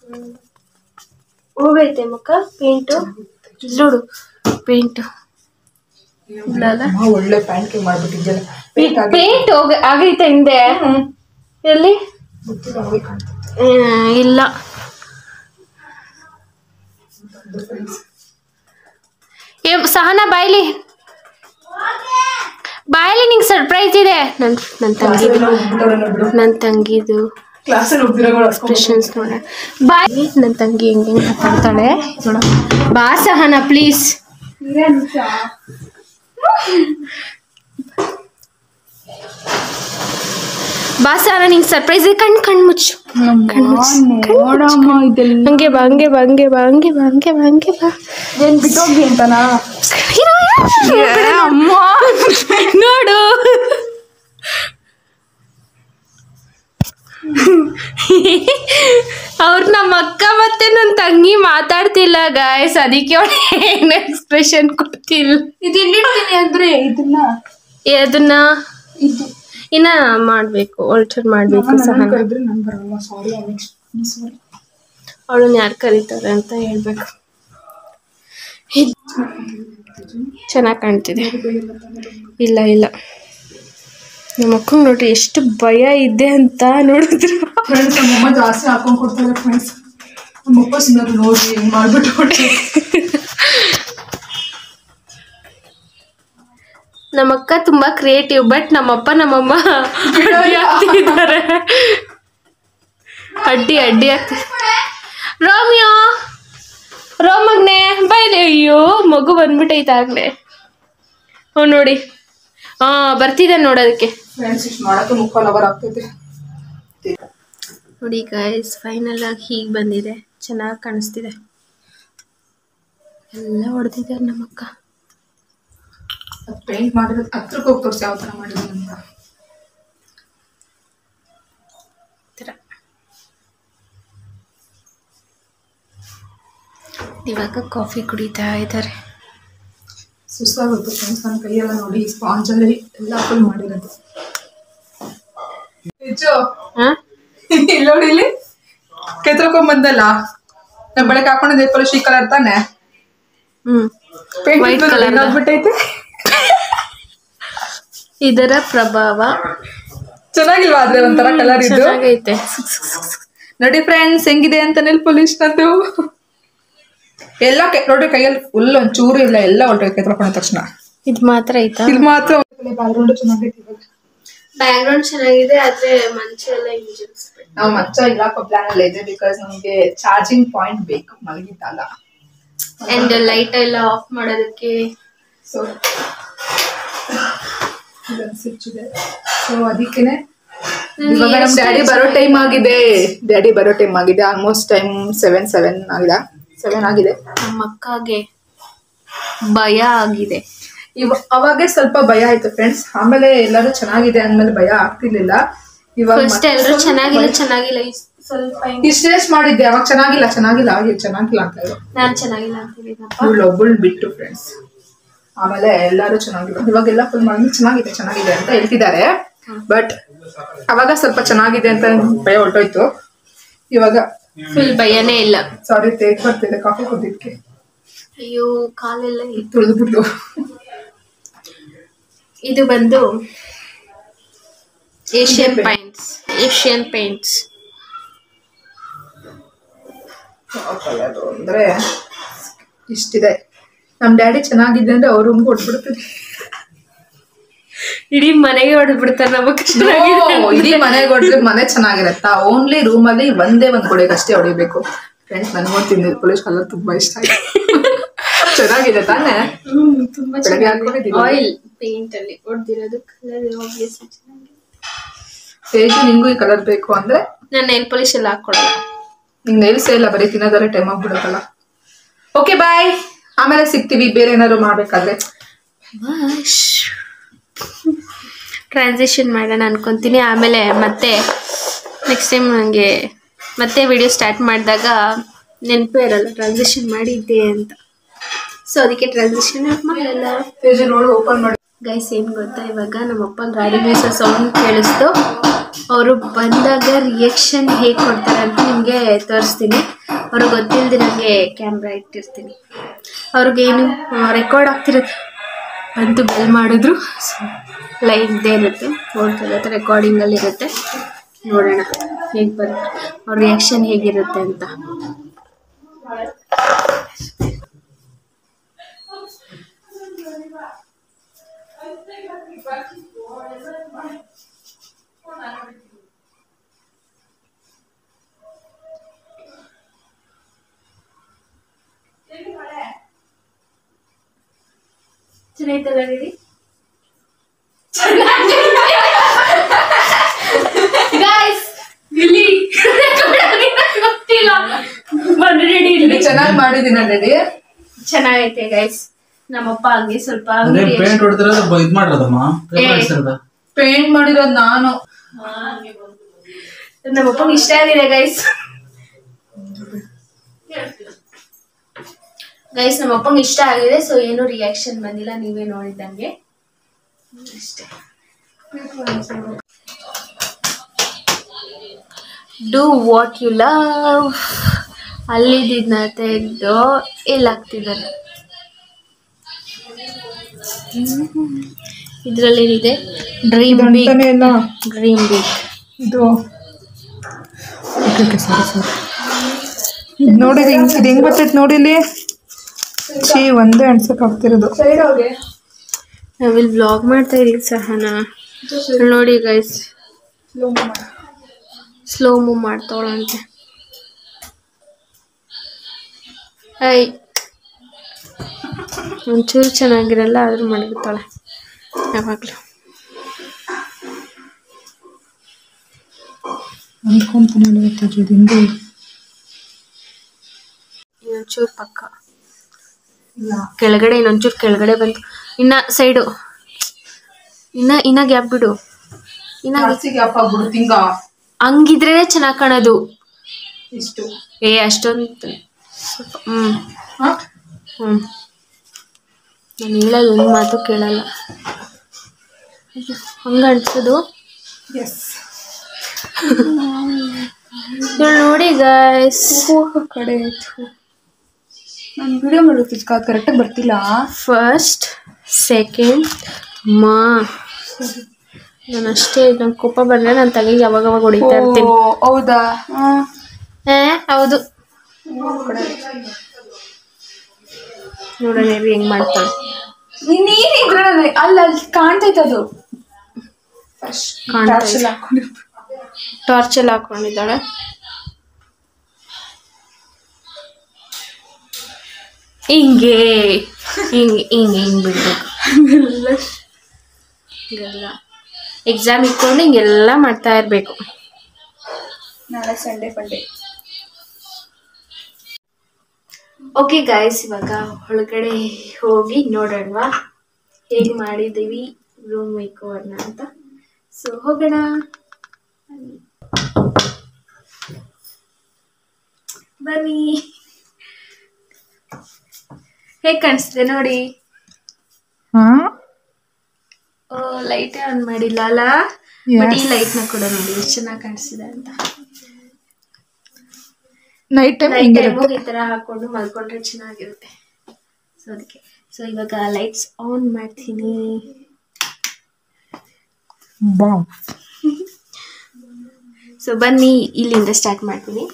ಹೋಗೈತೆ ಮಕ್ಕ ಪೇಂಟು ನೋಡು ಪೇಂಟು ಇಲ್ಲಲ್ಲ ಅಮ್ಮ ಒಳ್ಳೆ ಪ್ಯಾಂಟ್ ಹಿಂಗೆ ಮಾಡ್ಬಿಟ್ಟಿದ್ದೆ ಪೇಂಟ್ ಹೋಗ ಆಗೈತೆ ಹಿಂದೆ ಎಲ್ಲಿ ಹ್ಮ್, ಇಲ್ಲ ಏ ಸಹನ ಬಾಯ್ಲಿ ಬಾಯ್ಲಿ ನಿಂಗೆ ಸರ್ಪ್ರೈಸ್ ಇದೆ ನನ್ನ ನನ್ನ ತಂಗಿದು ನನ್ನ ತಂಗಿದು ಕ್ಲಾಸಲ್ಲಿ ಹೋಗ್ತಿರೋಗಳು ಎಕ್ಸ್ಪ್ರೆಷನ್ಸ್ ನೋಡ ಬಾಯ್ ನನ್ನ ತಂಗಿ ಹೆಂಗೆ ಹೆಂಗೆ ಮಾತಾಡ್ತಾಳೆ ನೋಡ ಬಾ ಸಹನ ಪ್ಲೀಸ್ ಬಾ ಸಹನ ನಿಂಗೆ ಸರ್ಪ್ರೈಸ್ ಇದೆ ಕಣ್ ಕಣ್ ಮುಚ್ಚು ನೋಡಮ್ಮ ಇದೆಲ್ಲ ಹಂಗೆ ಬಾ ಹಂಗೆ ಬಾ ಹಂಗೆ ಬಾ ಹಂಗೆ ಬಾ ಹಂಗೆ ಬಾ ಹಂಗೆ ಬಾ ಏನ್ ಬಿಟ್ಟೋಗಿ ಅಂತನಾ ಇರು, ಇರು. ಅಮ್ಮ ನೋಡು ಅವ್ರು ನಮ್ಮ ಅಕ್ಕ ಮತ್ತೆ ನನ್ನ ತಂಗಿ ಮಾತಾಡ್ತಿಲ್ಲ ಗಾಯ್ಸ್ ಅದಕ್ಕೆ ಅವಳು ಏನು ಎಕ್ಸ್ಪ್ರೆಷನ್ ಕೊಡ್ತಿಲ್ಲ ಇದು ಎಲ್ಲಿಡ್ತೀನಿ ಅಂದ್ರೆ ಇದನ್ನ ಏ, ಅದನ್ನ ಇದು ಇನ್ನ ಮಾಡ್ಬೇಕು ಆಲ್ಟರ್ ಮಾಡ್ಬೇಕು ಸಹ ಕರೆದ್ರೆ ನಾನು ಬರಲ್ಲ ಸಾರಿ ಸಾರಿ ಅವಳನ್ನ ಯಾರು ಕರೀತಾರೆ ಅಂತ ಹೇಳ್ಬೇಕು ಚೆನ್ನಾಗಿ ಕಾಣ್ತಿದೆ ಇಲ್ಲ ಇಲ್ಲ ನಮ್ಮ ಅಕ್ಕಂಗೆ ನೋಡ್ರಿ ಎಷ್ಟು ಭಯ ಇದೆ ಅಂತ ನೋಡಿದ್ರು ಫ್ರೆಂಡ್ಸ್ ನಮ್ಮಮ್ಮ ಜಾಸ್ತಿ ಹಾಕೊಂಡ್ ಕೊಡ್ತಾರೆ ಫ್ರೆಂಡ್ಸ್ ನಮ್ಮಪ್ಪ ಸುಮ್ಮನೆ ನೋಡ್ರಿ ಹಿಂಗ್ ಮಾಡ್ಬಿಟ್ಟು ಕೊಡ್ರಿ ನಮ್ಮ ಅಕ್ಕ ತುಂಬಾ ಕ್ರಿಯೇಟಿವ್ ಬಟ್ ನಮ್ಮಪ್ಪ ನಮ್ಮಮ್ಮ ಅಡ್ಡಿ ಆಗ್ತಿದ್ದಾರೆ ಅಡ್ಡಿ ಅಡ್ಡಿ ಆಗ್ತಿ ರೋಮಿಯೋ ರೋಮಗ್ನೆ ಬೈಲಿ ಅಯ್ಯೋ ಮಗು ಬಂದ್ಬಿಟ್ಟೈತೆ ಆಗ್ಲೇ ಹ್ಞೂ ನೋಡಿ ಹಾ ಬರ್ತಿದೆ ನೋಡೋದಕ್ಕೆ ಫ್ರೆಂಡ್ಸ್ ಇಷ್ಟು ಮಾಡಕ್ಕೆ ಮುಕ್ಕಾಲ್ ಅವರ್ ಆಗ್ತೈತೆ ನೋಡಿ ಗೈಸ್ ಫೈನಲ್ ಆಗಿ ಹೀಗೆ ಬಂದಿದೆ ಚೆನ್ನಾಗಿ ಕಾಣಿಸ್ತಿದೆ ಎಲ್ಲ ಹೊಡೆದಿದ್ದಾರೆ ನಮ್ಮಕ್ಕ ಅದು ಪೇಂಟ್ ಮಾಡಿರೋದು ಹತ್ರಕ್ಕೆ ಹೋಗಿ ತೋರಿಸಿ ಯಾವ ಥರ ಮಾಡಿದ್ದೀನಿ ಅಂತ ಥರ ಇವಾಗ ಕಾಫಿ ಕುಡಿತಾ ಇದ್ದಾರೆ ಸುಸ್ತಾಗುತ್ತೆ ಫ್ರೆಂಡ್ಸ್ ನನ್ನ ಕೈಯೆಲ್ಲ ನೋಡಿ ಸ್ಪಾಂಜಲ್ಲಿ ಎಲ್ಲ ಫುಲ್ ಮಾಡಿರೋದು ಹೆಚ್ಚು ಹಾಂ ಇಲ್ಲಿ ನೋಡಿ ಇಲ್ಲಿ ಕೆತ್ಕೊಂಡ್ ಬಂದಲ್ಲ ನಾ ಬೆಳಗ್ಗೆ ಹಾಕೊಂಡಿದ್ದೆ ಫುಲ್ ಶೀ ಕಲರ್ ತಾನೆ ಹ್ಞೂ White colour ದ. ಆಗ್ಬಿಟ್ಟೈತೆ ಇದರ ಪ್ರಭಾವ ಚೆನ್ನಾಗಿಲ್ವಾ ಆದ್ರೆ ಒಂಥರ ಕಲರ್ ಇದು ಚೆನ್ನಾಗೈತೆ ನೋಡಿ ಫ್ರೆಂಡ್ಸ್ ಹೆಂಗಿದೆ ಅಂತ ನೆಲ್ ಪೊಲೀಸ್ ನಂದು ಎಲ್ಲ ಕೆ- ನೋಡಿ ಕೈಯಲ್ಲಿ ಫುಲ್ ಒಂದ್ ಚೂರು ಇಲ್ಲ ಎಲ್ಲ ಹೊರಟೋಯ್ತು ಕೆತ್ಕೊಂಡ ತಕ್ಷಣ ಇದು ಮಾತ್ರ ಆಯ್ತಾ ಇಲ್ಲಿ ಮಾತ್ರ ಬ್ಯಾಕ್ಗ್ರೌಂಡ್ ಚೆನ್ನಾಗೈತಿ ಇವಾಗ ಬ್ಯಾಕ್ಗ್ರೌಂಡ್ ಚೆನ್ನಾಗಿದೆ ಆದ್ರೆ ಮಂಚ ಎಲ್ಲ ಇಂಜಿನ್ಸ್ಬೇಕು ನಾವು ಮಂಚ ಇಲಾಖೋ ಪ್ಲಾನ್ ಅಲ್ಲ ಇದೆ ಬಿಕಾಸ್ ನಮಗೆ ಚಾರ್ಜಿಂಗ್ ಪಾಯಿಂಟ್ ಬೇಕು ಮಲಗಿದ್ದಾಗ ಅಂಡ್ ಲೈಟ್ ಎಲ್ಲ ಆಫ್ ಮಾಡೋದಕ್ಕೆ ಸೊ ಇದೊಂದು ಸ್ವಿಚ್ ಇದೆ ಸೊ ಅದಕ್ಕೇನೆ ಇವಾಗ ನಮ್ ಡ್ಯಾಡಿ ಬರೋ ಟೈಮ್ ಆಗಿದೆ ಡ್ಯಾಡಿ ಬರೋ ಟೈಮ್ ಆಗಿದೆ ಆಲ್ಮೋಸ್ಟ್ ಟೈಮ್ ಸೆವೆನ್ ಸೆವೆನ್ ಆಗಿದೆ ಸೆವೆನ್ ಆಗಿದೆ ನಮ್ಮ ಅಕ್ಕಗೆ ಭಯ ಆಗಿದೆ ಇವ ಅವಾಗೆ ಸ್ವಲ್ಪ ಭಯ ಆಯ್ತು ಫ್ರೆಂಡ್ಸ್ ಆಮೇಲೆ ಎಲ್ಲರೂ ಚೆನ್ನಾಗಿದೆ ಅಂದ್ಮೇಲೆ ಭಯ ಆಗ್ತಿರ್ಲಿಲ್ಲ ಇವಾಗ ಫಸ್ಟ್ ಮತ್ತೆ ಎಲ್ರು ಸ್ವಲ್ಪ ಚೆನ್ನಾಗಿಲ್ಲ ಭಯ- ಚೆನ್ನಾಗಿಲ್ಲ ಇಸ್- ಸ್ವಲ್ಪ ಹಿಂಗೆ ಇಷ್ಟೇ ಮಾಡಿದ್ದೆ ಅವಾಗ ಚೆನ್ನಾಗಿಲ್ಲ ಚೆನ್ನಾಗಿಲ್ಲ ಆಗಿದೆ ಚೆನ್ನಾಗಿಲ್ಲ ಅಂತ ಹೇಳು ನಾನ್ ಚೆನ್ನಾಗಿಲ್ಲ ಅಂತಿದ್ದೀನಪ್ಪ ಇವಳು ಒಬ್ಬಳು ಬಿಟ್ಟು ಫ್ರೆಂಡ್ಸ್ ಆಮೇಲೆ ಎಲ್ಲರೂ ಚೆನ್ನಾಗಿಲ್ಲ ಇವಾಗೆಲ್ಲ ಫುಲ್ ಮಾಡಿ ಚೆನ್ನಾಗಿದೆ ಚೆನ್ನಾಗಿದೆ ಅಂತ ಹೇಳ್ತಿದ್ದಾರೆ ಬಟ್ ಅವಾಗ ಸ್ವಲ್ಪ ಚೆನ್ನಾಗಿದೆ ಅಂತ ಭಯ ಹೊರಟೋಯ್ತು ಇವಾಗ ಫುಲ್ ಭಯನೇ ಇಲ್ಲ ಸಾರಿ ತೇಗ್ ಬರ್ತಿದೆ ಕಾಫಿ ಕುಡಿದಕ್ಕೆ ಅಯ್ಯೋ ಕಾಲೆಲ್ಲ ಇತ್ತು ತುಳಿದ್ಬಿಟ್ಟು ಇದು ಬಂದು ಏಷ್ಯನ್ ಪೈಂಟ್ಸ್ ಏಷ್ಯನ್ ಪೇಂಟ್ಸ್ ಅಂದ್ರೆ ಇಷ್ಟಿದೆ ನಮ್ ಡ್ಯಾಡಿ ಚೆನ್ನಾಗಿದೆ ಅಂದ್ರೆ ಅವ್ರ ರೂಮ್ಗೆ ಹೊಡ್ಬಿಡ್ತಾರೆ ಇಡೀ ಮನೆಗೆ ಹೊಡೆದ್ಬಿಡ್ತಾರೆ ನಮಗೆ ಇಡೀ ಮನೆಗೆ ಹೊಡ್ದ್ರೆ ಮನೆ ಚೆನ್ನಾಗಿರತ್ತಾ ಓನ್ಲಿ ರೂಮ್ ಅಲ್ಲಿ ಒಂದೇ ಒಂದ್ ಕೊಡೆಗೆ ಅಷ್ಟೇ ಹೊಡಿಬೇಕು ಫ್ರೆಂಡ್ಸ್ ನನ್ಗೊಂದು ತಿಂದಿದ್ದು ಪೊಲೀಸ್ ಕಲರ್ ತುಂಬಾ ಇಷ್ಟ ಆಯ್ತು ಚೆನ್ನಾಗಿದೆ ತಾನೇ ತುಂಬಾ ಬೆಳಗ್ಗೆ ಹಾಕೊಂಡಿದ್ದೀನಿ. ಆಯಿಲ್ ಪೇಂಟ್ ಅಲ್ಲಿ ಹೊಡೆದಿರೋದು ಕಲರ್ ಆಬ್ವಿಯಸ್ ಚೆನ್ನಾಗಿ ತೇಜು ನಿಂಗೂ ಈ ಕಲರ್ ಬೇಕು ಅಂದ್ರೆ ನಾನು ನೈಲ್ ಪಾಲಿಶ್ ಎಲ್ಲ ಹಾಕೊಳಲ್ಲ ನಿಂಗೆ ನೈಲ್ಸೇ ಇಲ್ಲ ಬರೀ ತಿನ್ನೋದಲ್ಲೇ ಟೈಮ್ ಆಗ್ಬಿಡುತ್ತಲ್ಲ ಓಕೆ ಬಾಯ್ ಆಮೇಲೆ ಸಿಗ್ತೀವಿ ಬೇರೆ ಏನಾದ್ರು ಮಾಡ್ಬೇಕಾದ್ರೆ ಟ್ರಾನ್ಸಿಷನ್ ಮಾಡೋಣ ಅನ್ಕೊಂತೀನಿ ಆಮೇಲೆ ಮತ್ತೆ ನೆಕ್ಸ್ಟ್ ಟೈಮ್ ನನಗೆ ಮತ್ತೆ ವಿಡಿಯೋ ಸ್ಟಾರ್ಟ್ ಮಾಡಿದಾಗ ನೆನಪೇ ಇರಲ್ಲ ಟ್ರಾನ್ಸಿಷನ್ ಮಾಡಿದ್ದೆ ಅಂತ ಸೊ ಅದಕ್ಕೆ ಟ್ರಾನ್ಸಿಷನ್ ಮಾಡಲ್ಲ ತೇಜು ನೋಡು ಓಪನ್ ಮಾಡಿ ಗೈಸ್ ಏನು ಗೊತ್ತಾ ಇವಾಗ ನಮ್ಮಪ್ಪ ಗಾಡಿ ಮೇಸೋ ಸೌಂಡ್ ಕೇಳಿಸ್ತು ಅವರು ಬಂದಾಗ ರಿಯಾಕ್ಷನ್ ಹೇಗೆ ಕೊಡ್ತಾರೆ ಅಂತ ನಿಮಗೆ ತೋರಿಸ್ತೀನಿ ಅವ್ರಿಗೆ ಗೊತ್ತಿಲ್ಲದೆ ನನಗೆ ಕ್ಯಾಮ್ರಾ ಇಟ್ಟಿರ್ತೀನಿ ಅವ್ರಿಗೇನು ರೆಕಾರ್ಡ್ ಆಗ್ತಿರುತ್ತೆ ಬಂತು ಬೆಲ್ ಮಾಡಿದ್ರು ಲೈವ್ ಇದ್ದೇ ಇರುತ್ತೆ ನೋಡ್ತಿರುತ್ತೆ ರೆಕಾರ್ಡಿಂಗಲ್ಲಿ ಇರುತ್ತೆ ನೋಡೋಣ ಹೇಗೆ ಬರುತ್ತೆ ಅವ್ರ ರಿಯಾಕ್ಷನ್ ಹೇಗಿರುತ್ತೆ ಅಂತ ಚೆನ್ನಾಯ್ತಲ್ಲ ರೆಡಿ ಗಾಯ್ಸ್ ಇಲ್ಲಿ ಗೊತ್ತಿಲ್ಲ ಬಂದು ರೆಡಿ ಇಲ್ಲಿ ಚೆನ್ನಾಗಿ ಮಾಡಿದೀನಿ ರೆಡಿ ಚೆನ್ನಾಗೈತೆ ಗೈಸ್ ನಮ್ಮಪ್ಪ ಹಂಗೆ ಸ್ವಲ್ಪ ಅದೇ ಅಂಗಡಿ ಪೇಂಟ್ ಹೊಡೆದಿರೋದು ಬ- ಇದ್ ಮಾಡಿರೋದಮ್ಮ ಏ. ಪೇಪರ್ ಹಚ್ಚಿರೋದ ಪೇಂಟ್ ಮಾಡಿರೋದು ನಾನು ನಮ್ಮಪ್ಪಂಗೆ ಇಷ್ಟ ಆಗಿದೆ ಗೈಸ್ ಗೈಸ್ ನಮ್ಮಪ್ಪಂಗೆ ಇಷ್ಟ ಆಗಿದೆ ಸೊ ಏನು ರಿಯಾಕ್ಷನ್ ಬಂದಿಲ್ಲ ನೀವೇ ನೋಡಿದಂಗೆ ಅಷ್ಟೇ ಡೂ ವಾಟ್ ಯು ಲವ್ ಅಲ್ಲಿದ್ದನ್ನ ತೆಗೆದು ಇಲ್ಲಿ ಹಾಕ್ತಿದ್ದಾರೆ ಇದರಲ್ಲೇನಿದೆ ಡ್ರೀಮ್ ಬಿಗ್ ಅಂತಾನೆ ಇಲ್ಲ ಡ್ರೀಮ್ ಬಿಗ್ ಇದು ಸಾರಿ ಸಾರಿ ನೋಡಿ ಇದು ಹೆಂಗ್ ಇದು ಹೆಂಗ್ ಬರ್ತೈತೆ ನೋಡಿ ಇಲ್ಲಿ ಛೀ ಒಂದೇ ಅನ್ಸಕ್ ಆಗ್ತಿರೋದು ನಾವಿಲ್ಲಿ ಬ್ಲಾಗ್ ಮಾಡ್ತಾ ಇದೀವಿ ಸಹನ ಇಲ್ಲಿ ನೋಡಿ ಗೈಸ್ ಸ್ಲೋ ಮೂವ್ ಮಾಡ್ತಾವಳಂತೆ ಐ ಒಂಚೂರು ಚೆನ್ನಾಗಿರಲ್ಲ ಆದ್ರೂ ಮಡಗ್ತಾಳೆ ಯಾವಾಗಲೂ ಅಂದ್ಕೊಂತಾನೆ ಇಲ್ಲ ತೇಜು ಇದು ಹಿಂಗೆ ಇನ್ನೊಂಚೂರು ಪಕ್ಕ ಕೆಳಗಡೆ ಇನ್ನೊಂಚೂರು ಕೆಳಗಡೆ ಬಂತು ಇನ್ನ ಸೈಡು ಇನ್ನ ಇನ್ನ ಗ್ಯಾಪ್ ಬಿಡು ಇನ್ನ ಜಾಸ್ತಿಗೆ ಅಪ್ಪ ಬಿಡು ತಿಂಗ ಹಂಗಿದ್ರೇನೆ ಚೆನ್ನಾಗಿ ಕಾಣೋದು ಇಷ್ಟು ಏ ಅಷ್ಟೊಂದು ಸ್ವಲ್ಪ ಹ್ಞೂ ಹಾ ಹ್ಞೂ ನಾನು ಹೇಳಲ್ಲ ಒಂದು ಮಾತು ಕೇಳಲ್ಲ ಹಂಗೆ ಅನ್ಸೋದು ಎಸ್ ಇವ್ಳು ನೋಡಿ ಗಾಯ್ಸ್ ಕಡೆ ನಾನು ವಿಡಿಯೋ ಮಾಡೋದಕ್ಕೆ ಕರೆಕ್ಟಾಗಿ ಬರ್ತಿಲ್ಲ ಫಸ್ಟ್ ಸೆಕೆಂಡ್ ಮಾ ನಾನು ಅಷ್ಟೇ ನಂಗೆ ಕೋಪ ಬಂದರೆ ನಾನು ತಲೆಗೆ ಯಾವಾಗ ಯಾವಾಗ ಹೊಡಿತಾ ಇರ್ತೀನಿ ಹೌದಾ ಏ ಹೌದು ನೋಡೋಣ ಇರಿ ಹೆಂಗ್ ಮಾಡ್ತಾಳೆ ನೀನಿದ್ರೆ ಅಲ್ಲಿ ಅಲ್ಲಿ ಕಾಣ್ತೈತೆ ಅದು ಕಾಣ್ತಾ ಇದೆ. ಟಾರ್ಚ್ ಎಲ್ಲ ಹಾಕೊಂಡಿದ್ದಾಳೆ ಹಿಂಗೆ ಹಿಂಗೆ ಹಿಂಗೆ ಹಿಂಗೆ ಬಿಡ್ಬೇಕು ಹಿಂಗೆಲ್ಲ ಎಕ್ಸಾಮ್ ಇಟ್ಕೊಂಡು ಹಿಂಗೆಲ್ಲ ಮಾಡ್ತಾ ಇರಬೇಕು ನಾಳೆ ಸಂಡೇ ಫಂಡೇ ಓಕೆ ಗಾಯ್ಸ್ ಇವಾಗ ಒಳಗಡೆ ಹೋಗಿ ನೋಡೋಣವಾ ಹೇಗೆ ಮಾಡಿದ್ದೀವಿ ರೂಮ್ ಮೇಕೋವರ್ನ ಅಂತ ಸೊ ಹೋಗೋಣ ಬನ್ನಿ ಹೇಗೆ ಕಾಣಿಸ್ತಿದೆ ನೋಡಿ ಹಾ ಓ ಲೈಟೇ ಆನ್ ಮಾಡಿಲ್ಲ ಅಲ್ಲ ಬಟ್ ಈ ಲೈಟ್ನ ಕೂಡ ನೋಡಿ ಎಷ್ಟು ಚೆನ್ನಾಗಿ ಕಾಣಿಸ್ತಿದೆ ಅಂತ ನೈಟ್ ಟೈಮ್ ನೈಟ್ ಹಿಂಗಿರುತ್ತೆ ಟೈಮು ಈ ಥರ ಹಾಕೊಂಡು ಮಲ್ಕೊಂಡ್ರೆ ಚೆನ್ನಾಗಿರುತ್ತೆ ಸೊ ಅದಕ್ಕೆ ಸೊ ಇವಾಗ ಲೈಟ್ಸ್ ಆನ್ ಮಾಡ್ತೀನಿ ಬಾವ್ ಸೊ ಬನ್ನಿ ಇಲ್ಲಿಂದ ಸ್ಟಾರ್ಟ್ ಮಾಡ್ತೀನಿ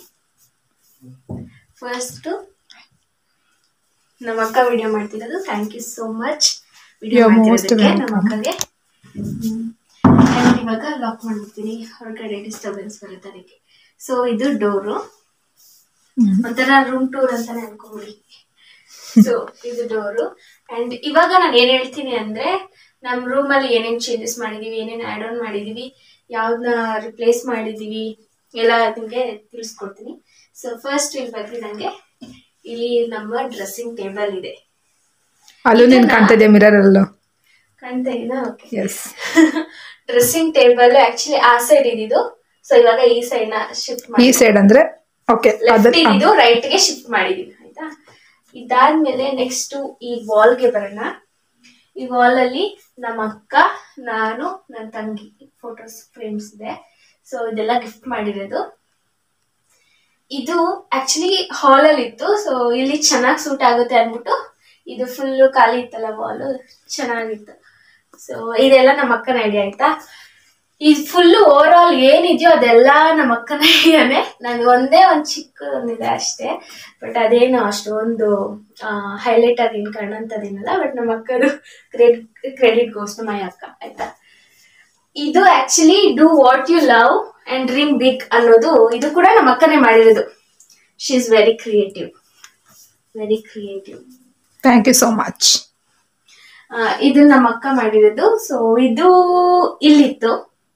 ಫಸ್ಟು ನಮ್ಮ ಅಕ್ಕ ವಿಡಿಯೋ ಮಾಡ್ತಿರೋದು thank you so much video You're most ಮಾಡ್ತಿರೋದಕ್ಕೆ ನಮ್ಮ welcome. ಅಕ್ಕಗೆ And ಇವಾಗ ಲಾಕ್ ಮಾಡ್ಬಿಡ್ತೀನಿ ಹೊರಗಡೆ ಡಿಸ್ಟರ್ಬೆನ್ಸ್ ಬರುತ್ತೆ ಅದಕ್ಕೆ ಸೊ ಇದು ಡೋರು ಒಂಥರ ರೂಮ್ ಟೂರ್ ಅಂತಾನೆ ಅನ್ಕೊಂಬಿಡಿ ಸೊ ಇದು ಡೋರು ಅಂಡ್ ಇವಾಗ ನಾನು ಏನ್ ಹೇಳ್ತೀನಿ ಅಂದ್ರೆ ನಮ್ ರೂಮ್ ಅಲ್ಲಿ ಏನೇನ್ ಚೇಂಜಸ್ ಮಾಡಿದೀವಿ ಏನೇನ್ ಆಡ್ ಆನ್ ಮಾಡಿದೀವಿ ಯಾವ್ದನ್ನ ರಿಪ್ಲೇಸ್ ಮಾಡಿದೀವಿ ಎಲ್ಲ ನಿಮ್ಗೆ ತಿಳಿಸ್ಕೊಡ್ತೀನಿ ಸೊ ಫಸ್ಟ್ ಇಲ್ಲಿ ಬರ್ತಿದಂಗೆ ಇಲ್ಲಿ ನಮ್ಮ ಡ್ರೆಸ್ಸಿಂಗ್ ಟೇಬಲ್ ಇದೆ ಅಲ್ಲೂ ನೀನ್ ಕಾಣ್ತಿದ್ಯಾ ಮಿರರ್ ಅಲ್ಲೂ ಕಾಣ್ತಾ ಇದೀನಾ okay yes dressing table actually ಆ ಸೈಡ್ ಇದಿದ್ದು ಸೊ ಇವಾಗ ಈ ಸೈಡ್ ನ ಶಿಫ್ಟ್ ಈ ಮಾಡಿ ಸೈಡ್ ಅಂದ್ರೆ ಓಕೆ ಲೆಫ್ಟ್ ಅದ್ರ ಇದ್ದು ರೈಟ್ ಗೆ ಶಿಫ್ಟ್ ಮಾಡಿದೀವಿ ಆಯ್ತಾ ಇದಾದ್ಮೇಲೆ ನೆಕ್ಸ್ಟ್ ಈ ವಾಲ್ ಗೆ ಬರೋಣ ಈ ವಾಲ್ ಅಲ್ಲಿ ನಮ್ಮ ಅಕ್ಕ ನಾನು ನನ್ನ ತಂಗಿ ಫೋಟೋಸ್ ಫ್ರೇಮ್ಸ್ ಇದೆ ಸೊ ಇದೆಲ್ಲ ಗಿಫ್ಟ್ ಮಾಡಿರೋದು ಇದು ಆಕ್ಚುಲಿ ಹಾಲ್ ಅಲ್ಲಿ ಇತ್ತು ಸೊ ಇಲ್ಲಿ ಚೆನ್ನಾಗಿ ಸೂಟ್ ಆಗುತ್ತೆ ಅಂದ್ಬಿಟ್ಟು ಇದು ಫುಲ್ ಖಾಲಿ ಇತ್ತಲ್ಲ ವಾಲ್ ಚೆನ್ನಾಗಿತ್ತು ಸೊ ಇದೆಲ್ಲ ನಮ್ಮ ಅಕ್ಕನ ಐಡಿಯಾ ಆಯ್ತಾ ಈ ಫುಲ್ ಓವರ್ ಆಲ್ ಏನಿದೆಯೋ ಅದೆಲ್ಲ ನಮ್ಮ ಅಕ್ಕನ ಐಡಿಯಾನೆ ನನ್ಗೆ ಒಂದೇ ಒಂದು ಚಿಕ್ಕದೊಂದಿದೆ ಅಷ್ಟೇ ಬಟ್ ಅದೇನು ಅಷ್ಟೊಂದು ಹೈಲೈಟ್ ಆಗಿ ಏನು ಕಾಣಂತದೇನಲ್ಲ ಬಟ್ ನಮ್ಮ ಅಕ್ಕದು credit credit goes to my ಅಕ್ಕ ಆಯ್ತಾ ಇದು actually do what you love and dream big ಅನ್ನೋದು ಇದು ಕೂಡ ನಮ್ಮ ಅಕ್ಕನೇ ಮಾಡಿರೋದು she is very creative very creative thank you so much ಇದು ನಮ್ಮ ಅಕ್ಕ ಮಾಡಿರೋದು ಸೊ ಇದು ಇಲ್ಲಿತ್ತು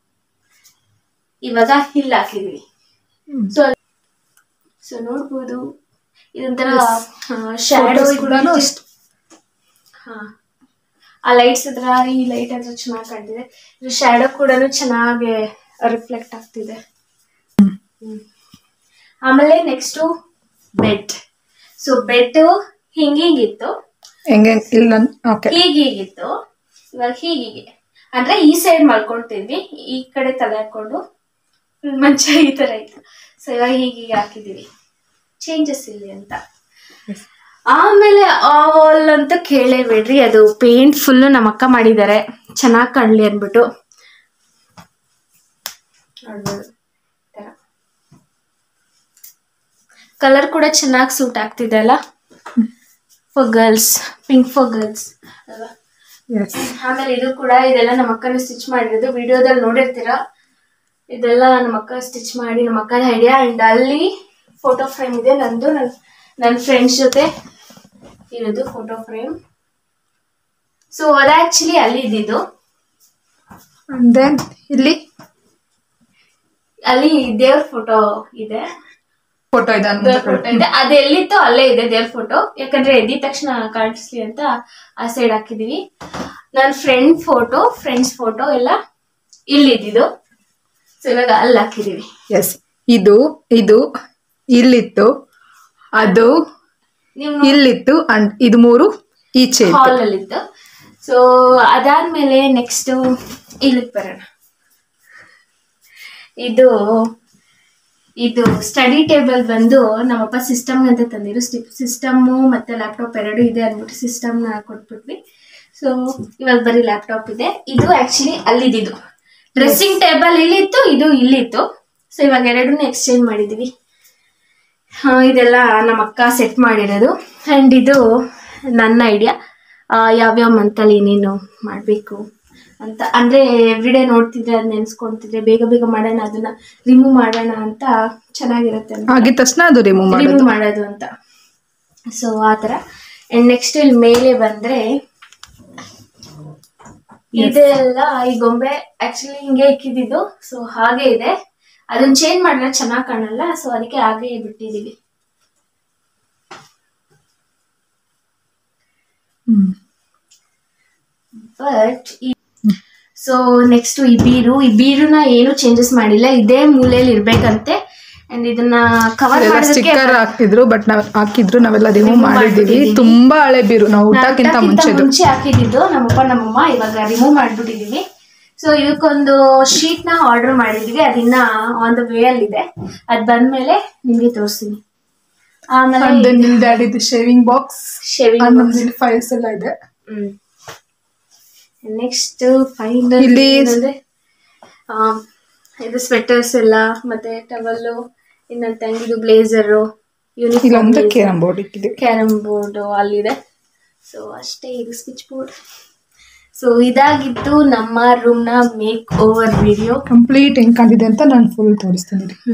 ಇವಾಗ ಇಲ್ಲಿ ಹಾಕಿದ್ವಿ ಸೊ ಸೊ ನೋಡ್ಬೋದು ಇದೊಂಥರ ಶ್ಯಾಡೋ ಕೂಡ ಅಷ್ಟು ಹಾ ಆ ಲೈಟ್ಸ್ ಹತ್ರ ಈ ಲೈಟ್ ಹತ್ರ ಚೆನ್ನಾಗಿ ಕಾಣ್ತಿದೆ ಇದು ಶ್ಯಾಡೋ ಕೂಡ ಚೆನ್ನಾಗಿ ರಿಫ್ಲೆಕ್ಟ್ ಆಗ್ತಿದೆ ಹ್ಮ್. ಆಮೇಲೆ ನೆಕ್ಸ್ಟು ಬೆಡ್ ಸೊ ಬೆಡ್ ಹಿಂಗಿಂಗಿತ್ತು ಹೆಂಗೆ ಇಲ್ಲ ಓಕೆ ಹೀಗೀಗಿತ್ತು ಇವಾಗ ಹೀಗೀಗೆ ಅಂದ್ರೆ ಈ ಸೈಡ್ ಮಲ್ಕೊಳ್ತಿದ್ವಿ ಈ ಕಡೆ ತಲೆ ಹಾಕೊಂಡು ಮಂಚ ಈ ತರ ಇತ್ತು ಸೊ ಇವಾಗ ಹೀಗೀಗೆ ಹಾಕಿದೀವಿ ಚೇಂಜಸ್ ಇಲ್ಲಿ ಅಂತ ಆಮೇಲೆ ಆ ವಾಲ್ ಅಂತ ಕೇಳೇಬೇಡ್ರಿ ಅದು ಪೇಂಟ್ ಫುಲ್ಲು ನಮ್ಮ ಅಕ್ಕ ಮಾಡಿದ್ದಾರೆ ಚೆನ್ನಾಗಿ ಕಾಣ್ಲಿ ಅಂದ್ಬಿಟ್ಟು ನೋಡ್ಬೋದು ಕಲರ್ ಕೂಡ ಚೆನ್ನಾಗಿ ಸೂಟ್ ಆಗ್ತಿದೆ ಅಲ್ಲ for girls pink for girls ಅಲ್ವಾ ಎಸ್ ಆಮೇಲೆ ಇದು ಕೂಡ ಇದೆಲ್ಲ ನಮ್ಮ ಅಕ್ಕನ ಸ್ಟಿಚ್ ಮಾಡಿರೋದು ವಿಡಿಯೋದಲ್ಲಿ ನೋಡಿರ್ತೀರಾ ಇದೆಲ್ಲ ನಮ್ಮ ಅಕ್ಕ ಸ್ಟಿಚ್ ಮಾಡಿ ನಮ್ಮ ಅಕ್ಕನ ಐಡಿಯಾ ಅಂಡ್ ಅಲ್ಲಿ ಫೋಟೋ ಫ್ರೇಮ್ ಇದೆ ನಂದು ನನ್ನ ನನ್ನ ಫ್ರೆಂಡ್ಸ್ ಜೊತೆ ಇರೋದು ಫೋಟೋ ಫ್ರೇಮ್ ಸೊ ಅದು ಆಕ್ಚುಲಿ ಅಲ್ಲಿ ಇದ್ದಿದ್ದು ಅಂಡ್ ದೆನ್ ಇಲ್ಲಿ ಅಲ್ಲಿ ದೇವ್ರ ಫೋಟೋ ಇದೆ ಫೋಟೋ ಇದೆ ದೇವ್ರ ಫೋಟೋ ಇದೆ ಅದು ಎಲ್ಲಿತ್ತೋ ಅಲ್ಲೇ ಇದೆ ದೇವ್ರ ಫೋಟೋ ಯಾಕಂದ್ರೆ ಎದ್ದಿದ ತಕ್ಷಣ ಕಾಣಿಸ್ಲಿ ಅಂತ ಆ ಸೈಡ್ ಹಾಕಿದೀವಿ ನನ್ನ ಫ್ರೆಂಡ್ ಫೋಟೋ ಫ್ರೆಂಡ್ಸ್ ಫೋಟೋ ಎಲ್ಲ ಇಲ್ಲಿದ್ದು ಸೊ ಇವಾಗ ಅಲ್ಲಿ ಹಾಕಿದೀವಿ ಎಸ್ ಇದು ಇದು ಇಲ್ಲಿತ್ತು ಅದು ನೀವು ಇಲ್ಲಿತ್ತು ಅಂಡ್ ಇದು ಮೂರು ಈಚೆ ಇತ್ತು ಹಾಲ್ ಅಲ್ಲಿತ್ತು ಸೊ ಅದಾದ್ಮೇಲೆ ನೆಕ್ಸ್ಟ್ ಇಲ್ಲಿಗೆ ಬರೋಣ ಇದು ಇದು ಸ್ಟಡಿ ಟೇಬಲ್ ಬಂದು ನಮ್ಮಪ್ಪ ಸಿಸ್ಟಮ್ ಅಂತ ತಂದಿರು ಸಿಸ್ಟಮ್ಮು ಮತ್ತೆ ಲ್ಯಾಪ್ಟಾಪ್ ಎರಡು ಇದೆ ಅಂದ್ಬಿಟ್ಟು ಸಿಸ್ಟಮ್ನ ಕೊಟ್ಬಿಟ್ವಿ ಸೊ ಇವಾಗ ಬರೀ ಲ್ಯಾಪ್ಟಾಪ್ ಇದೆ ಇದು ಆಕ್ಚುಲಿ ಅಲ್ಲಿದ್ದು ಡ್ರೆಸ್ಸಿಂಗ್ ಟೇಬಲ್ ಇಲ್ಲಿತ್ತು ಇದು ಇಲ್ಲಿತ್ತು ಸೊ ಇವಾಗ ಎರಡನ್ನೂ ಎಕ್ಸ್ಚೇಂಜ್ ಮಾಡಿದೀವಿ ಆ, ಇದೆಲ್ಲ ನಮ್ಮ ಅಕ್ಕ ಸೆಟ್ ಮಾಡಿರೋದು ಆ್ಯಂಡ್ ಇದು ನನ್ನ ಐಡಿಯಾ ಯಾವ್ಯಾವ ಮಂತಲ್ಲಿ ಏನೇನು ಮಾಡಬೇಕು ಅಂತ ಅಂದರೆ ಎವ್ರಿಡೇ ನೋಡ್ತಿದ್ರೆ ಅದು ನೆನೆಸ್ಕೊಳ್ತಿದ್ರೆ ಬೇಗ ಬೇಗ ಮಾಡೋಣ ಅದನ್ನ ರಿಮೂವ್ ಮಾಡೋಣ ಅಂತ ಚೆನ್ನಾಗಿರುತ್ತೆ ಅಂತ ಆಗಿದ ತಕ್ಷಣ ಅದು ರಿಮೂವ್ ಮಾಡೋದು ರಿಮೂವ್ ಮಾಡೋದು ಅಂತ ಸೊ ಆ ಥರ ಆ್ಯಂಡ್ ನೆಕ್ಸ್ಟ್ ಇಲ್ಲಿ ಮೇಲೆ ಬಂದರೆ ಇದೆಲ್ಲ ಈ ಗೊಂಬೆ ಆಕ್ಚುಲಿ ಹಿಂಗೆ ಇಕ್ಕಿದ್ದು ಸೊ ಹಾಗೆ ಇದೆ ಅದನ್ನ ಚೇಂಜ್ ಮಾಡಿದ್ರೆ ಚೆನ್ನಾಗಿ ಕಾಣಲ್ಲ ಸೊ ಅದಕ್ಕೆ ಹಾಗೆ ಬಿಟ್ಟಿದೀವಿ ಹ್ಮ್. ಬಟ್ ಸೊ ನೆಕ್ಸ್ಟ್ ಈ ಬೀರು ಈ ಬೀರುನ ಏನು ಚೇಂಜಸ್ ಮಾಡಿಲ್ಲ ಇದೇ ಮೂಲೆಯಲ್ಲಿ ಇರ್ಬೇಕಂತೆ ಅಂಡ್ ಇದನ್ನ ಕವರ್ ಎಲ್ಲ ಮಾಡೋದಕ್ಕೆ ಸ್ಟಿಕ್ಕರ್ ಹಾಕ್ತಿದ್ರು ಬಟ್ ನಾವ್ ಹಾಕಿದ್ರು ನಾವೆಲ್ಲ ರಿಮೂವ್ Remove ಮಾಡಿದೀವಿ ಮಾಡ್ಬಿಟ್ಟಿದೀವಿ. ತುಂಬಾ ಹಳೆ ಬೀರು ನಾವು ನಾವ್ ಊಟಕ್ಕಿಂತ ಊಟಕ್ಕಿಂತ ಮುಂಚೆದು ಮುಂಚೆ ಹಾಕಿದ್ದು ನಮ್ಮಪ್ಪ ನಮ್ಮಮ್ಮ ಇವಾಗ ರಿಮೂವ್ ಮಾಡ್ಬಿಟ್ಟಿದೀವಿ ಸೊ ಇದಕ್ಕೊಂದು ಶೀಟ್ ನ ಆರ್ಡರ್ ಮಾಡಿದ್ವಿ ಅದಿನ್ನ ಆನ್ ದ ವೇ ಅಲ್ಲಿ ಇದೆ ಅದ್ ಬಂದ್ಮೇಲೆ ನಿಮ್ಗೆ ತೋರಿಸ್ತೀನಿ ಆಮೇಲೆ ಅಂಡ್ ದೆನ್ ನಿಮ್ ಡ್ಯಾಡಿದು ಶೇವಿಂಗ್ ಬಾಕ್ಸ್ ಶೇವಿಂಗ್ ನಮ್ದು ಫೈಲ್ಸ್ ಎಲ್ಲ ಇದೆ ಹ್ಮ್ ನೆಕ್ಸ್ಟ್ ಫೈನಲ್ ಇಲ್ಲಿ ಏನಂದ್ರೆ ಆ, ಇದು ಸ್ವೆಟರ್ಸ್ ಎಲ್ಲ ಮತ್ತೆ ಟವಲ್ಲು ಇನ್ನ ತಂಗಿದು ಬ್ಲೇಸರು ಇಲ್ಲೊಂದು ಯೂನಿಫಾರ್ಮ್ ಕೇರಂ ಬೋರ್ಡ್ ಇಟ್ಟಿದೆ ಕ್ಯಾರಮ್ ಬೋರ್ಡ್ ಅಲ್ಲಿದೆ ಸೊ ಅಷ್ಟೇ ಇದು ಸ್ವಿಚ್ ಬೋರ್ಡ್ ಸೊ ಇದಾಗಿತ್ತು ನಮ್ಮ ರೂಮ್ನ ಮೇಕ್ ಓವರ್ ವಿಡಿಯೋ ಕಂಪ್ಲೀಟ್ ಹೆಂಗ್ ಕಾಣಿದೆ ಅಂತ ನಾನು ಫುಲ್ ತೋರಿಸ್ತೀನಿ ರೀ.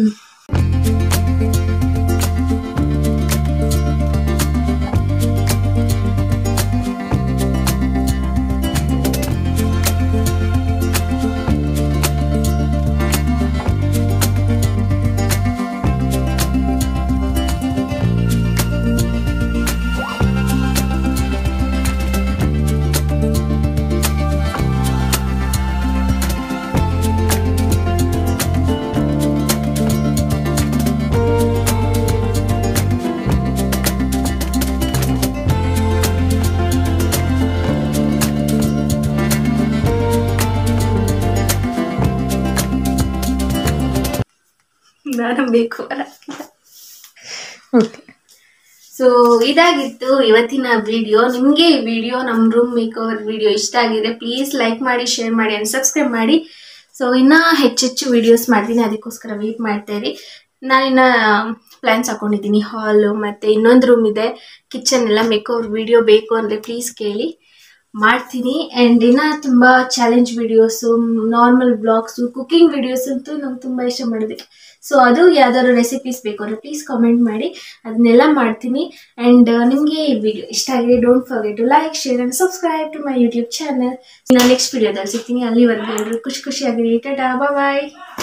ಯಾರು ಮೇಕ್ ಓವರ್ ಹಾಕಿಲ್ಲ ಓಕೆ ಸೊ ಇದಾಗಿತ್ತು ಇವತ್ತಿನ ವಿಡಿಯೋ ನಿಮಗೆ ಈ ವಿಡಿಯೋ ನಮ್ಮ ರೂಮ್ ಮೇಕ್ ಓವರ್ ವಿಡಿಯೋ ಇಷ್ಟ ಆಗಿದೆ ಪ್ಲೀಸ್ ಲೈಕ್ ಮಾಡಿ ಶೇರ್ ಮಾಡಿ ಅಂಡ್ ಸಬ್ಸ್ಕ್ರೈಬ್ ಮಾಡಿ ಸೊ ಇನ್ನೂ ಹೆಚ್ಚೆಚ್ಚು ವಿಡಿಯೋಸ್ ಮಾಡ್ತೀನಿ ಅದಕ್ಕೋಸ್ಕರ ವೆಯ್ಟ್ ಮಾಡ್ತಾ ಇರಿ ನಾನಿನ್ನ ಪ್ಲ್ಯಾನ್ಸ್ ಹಾಕೊಂಡಿದ್ದೀನಿ ಹಾಲು ಮತ್ತು ಇನ್ನೊಂದು ರೂಮ್ ಇದೆ ಕಿಚನ್ ಎಲ್ಲ ಮೇಕ್ ಓವರ್ ವಿಡಿಯೋ ಬೇಕು ಅಂದರೆ ಪ್ಲೀಸ್ ಕೇಳಿ ಮಾಡ್ತೀನಿ ಆ್ಯಂಡ್ ಇನ್ನೂ ತುಂಬ challenge videos normal blogs cooking videos ಅಂತೂ ನಂಗೆ ತುಂಬ ಇಷ್ಟ ಮಾಡಿದೆ ಸೊ ಅದು ಯಾವ್ದಾದ್ರು ರೆಸಿಪೀಸ್ ಬೇಕು ಅಂದರೆ ಪ್ಲೀಸ್ ಕಾಮೆಂಟ್ ಮಾಡಿ ಅದನ್ನೆಲ್ಲ ಮಾಡ್ತೀನಿ ಆ್ಯಂಡ್ ನಿಮಗೆ ಈ ವಿಡಿಯೋ ಇಷ್ಟ ಆಗಿದೆ don't forget to like share and subscribe to my YouTube channel ನಾನು ನೆಕ್ಸ್ಟ್ ವಿಡಿಯೋದಲ್ಲಿ ಸಿಗ್ತೀನಿ ಅಲ್ಲಿವರೆಗೂ ಎಲ್ಲರೂ ಖುಷಿ ಖುಷಿಯಾಗಿರಿ ಟಾಟಾ ಬಾಯ್